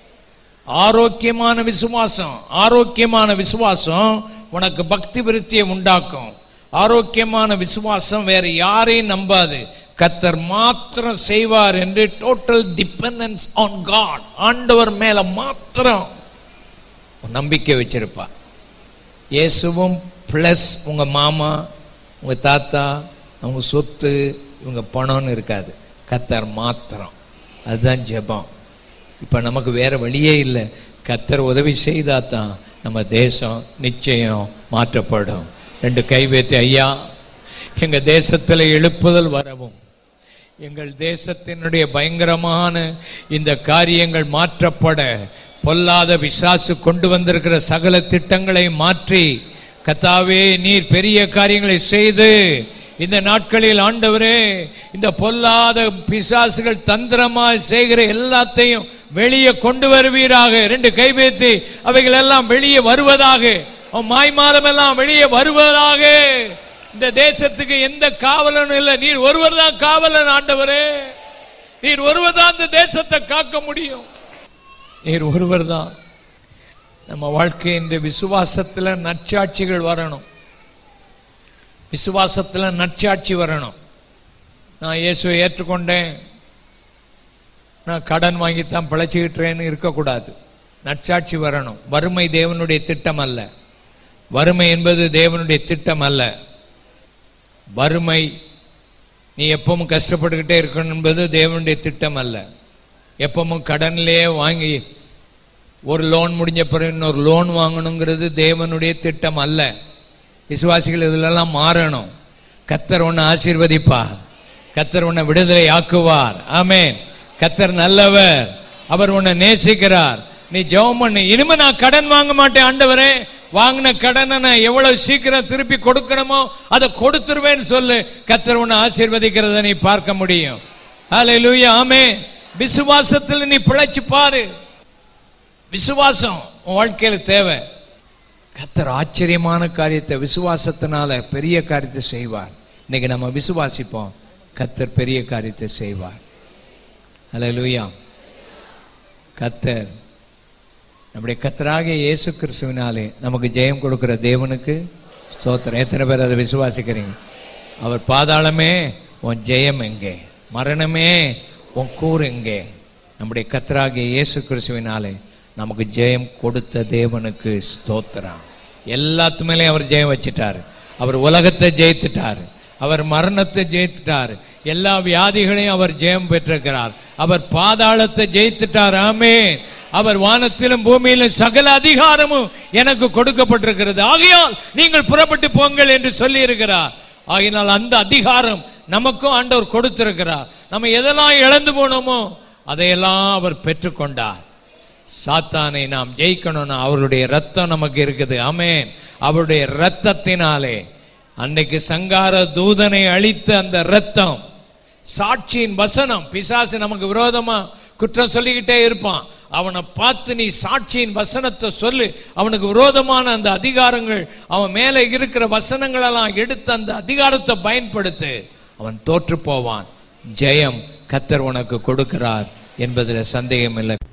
ஆரோக்கியமான விசுவாசம் ஆரோக்கியமான விசுவாசம் உனக்கு பக்தி விருத்தியை உண்டாக்கும் ஆரோக்கியமான விசுவாசம் வேற யாரையும் நம்பாது கத்தர் மாத்திரம் செய்வார் என்று டோட்டல் டிபெண்டன்ஸ் ஆன் காட் ஆண்டவர் மேல மாத்திரம் நம்பிக்கை வச்சிருப்பா இயேசுவும் ப்ளஸ் உங்க மாமா உங்க தாத்தா அவங்க சொத்து இவங்க பணம்னு இருக்காது கத்தர் மாத்திரம் அதுதான் ஜெபம் இப்போ நமக்கு வேற வழியே இல்லை கத்தர் உதவி செய்தா தான் நம்ம தேசம் நிச்சயம் மாற்றப்படும் ரெண்டு கை வைத்து ஐயா எங்க தேசத்தில் எழுப்புதல் வரவும் எங்கள் தேசத்தினுடைய பயங்கரமான இந்த காரியங்கள் மாற்றப்பட பொல்லாத விசாசு கொண்டு வந்திருக்கிற சகல திட்டங்களை மாற்றி கத்தாவே நீர் பெரிய காரியங்களை செய்து இந்த நாட்களில் ஆண்டவரே இந்த பொல்லாத பிசாசுகள் தந்திரமாய் செய்கிற எல்லாத்தையும் வெளியே கொண்டு வருவீராக ரெண்டு கைவேத்தி அவைகள் எல்லாம் வெளியே வருவதாக அவன் மாய்மாலம் எல்லாம் வெளியே வருவதாக இந்த தேசத்துக்கு எந்த காவலனும் இல்லை நீர் ஒருவர் தான் காவலன் ஆண்டவரே நீர் ஒருவர் தான் இந்த தேசத்தை காக்க முடியும் நீர் ஒருவர் தான் நம்ம வாழ்க்கை இந்த விசுவாசத்துல நற்சாட்சிகள் வரணும் விசுவாசத்துல நற்சாட்சி வரணும் நான் இயேசுவை ஏற்றுக்கொண்டேன் நான் கடன் வாங்கித்தான் பிழைச்சிக்கிட்டுறேன்னு இருக்கக்கூடாது நற்சாட்சி வரணும் வறுமை தேவனுடைய திட்டம் அல்ல வறுமை என்பது தேவனுடைய திட்டம் அல்ல வறுமை நீ எப்பவும் கஷ்டப்பட்டுக்கிட்டே இருக்கணும் என்பது தேவனுடைய திட்டம் அல்ல எப்பவும் கடன்லயே வாங்கி ஒரு லோன் முடிஞ்ச பிறகு இன்னொரு லோன் வாங்கணுங்கிறது தேவனுடைய திட்டம் அல்ல விசுவாசிகள் இதிலெல்லாம் மாறணும் கத்தர் உன்னை ஆசீர்வதிப்பார் கத்தர் உன்னை விடுதலை ஆக்குவார் ஆமென் கத்தர் நல்லவர் அவர் உன்னை நேசிக்கிறார் நீ ஜெபம் பண்ணு இனிமே நான் கடன் வாங்க மாட்டேன் ஆண்டவரே வாங்கின கடனை நான் எவ்வளவு சீக்கிரம் திருப்பி கொடுக்கணுமோ அதை கொடுத்துருவேன்னு சொல்லு கத்தர் உன்னை ஆசீர்வதிக்கிறத நீ பார்க்க முடியும் ஹalleluya ஆமென் விசுவாசத்தில் நீ பிழைச்சு பாரு விசுவாசம் உன் வாழ்க்கையில தேவை கத்தர் ஆச்சரியமான காரியத்தை விசுவாசத்தினால பெரிய காரியத்தை செய்வார் இன்னைக்கு நம்ம விசுவாசிப்போம் கத்தர் பெரிய காரியத்தை செய்வார் ஹalleluya கத்தர் நம்முடைய கத்தராகிய இயேசு கிறிஸ்துவினாலே நமக்கு ஜெயம் கொடுக்கிற தேவனுக்கு ஸ்தோத்திரம் எத்தனை பேர் அதை விசுவாசிக்கிறீங்க அவர் பாதாளமே உன் ஜெயம் எங்கே மரணமே உன் கூர் எங்கே நம்முடைய கத்தராகிய இயேசு கிறிஸ்துவினாலே நமக்கு ஜெயம் கொடுத்த தேவனுக்கு ஸ்தோத்திரம் எல்லாத்து மேலேயும் அவர் ஜெயம் வச்சிட்டாரு அவர் உலகத்தை ஜெயித்துட்டாரு அவர் மரணத்தை ஜெயித்துட்டார் எல்லா வியாதிகளையும் அவர் ஜெயம் பெற்றிருக்கிறார் அவர் பாதாளத்தை ஜெயித்துட்டார் ஆமே அவர் வானத்திலும் பூமியிலும் சகல அதிகாரமும் எனக்கு கொடுக்கப்பட்டிருக்கிறது ஆகையால் நீங்கள் புறப்பட்டு போங்கள் என்று சொல்லி இருக்கிறார் ஆகையினால் அந்த அதிகாரம் நமக்கும் ஆண்டவர் கொடுத்திருக்கிறார் நம்ம எதெல்லாம் இழந்து போனோமோ அதையெல்லாம் அவர் பெற்றுக்கொண்டார் சாத்தானை நாம் ஜெயிக்கணும்னா அவருடைய ரத்தம் நமக்கு இருக்குது ஆமென் அவருடைய ரத்தத்தினாலே அன்னைக்கு சங்கார தூதனை அழித்த அந்த ரத்தம் சாட்சியின் வசனம் பிசாசு நமக்கு விரோதமா குற்றம் சொல்லிக்கிட்டே இருப்பான் அவனை பார்த்து நீ சாட்சியின் வசனத்தை சொல்லு அவனுக்கு விரோதமான அந்த அதிகாரங்கள் அவன் மேலே இருக்கிற வசனங்களெல்லாம் எடுத்து அந்த அதிகாரத்தை பயன்படுத்து அவன் தோற்று போவான் ஜெயம் கத்தர் உனக்கு கொடுக்கிறார் என்பதில் சந்தேகம் இல்லை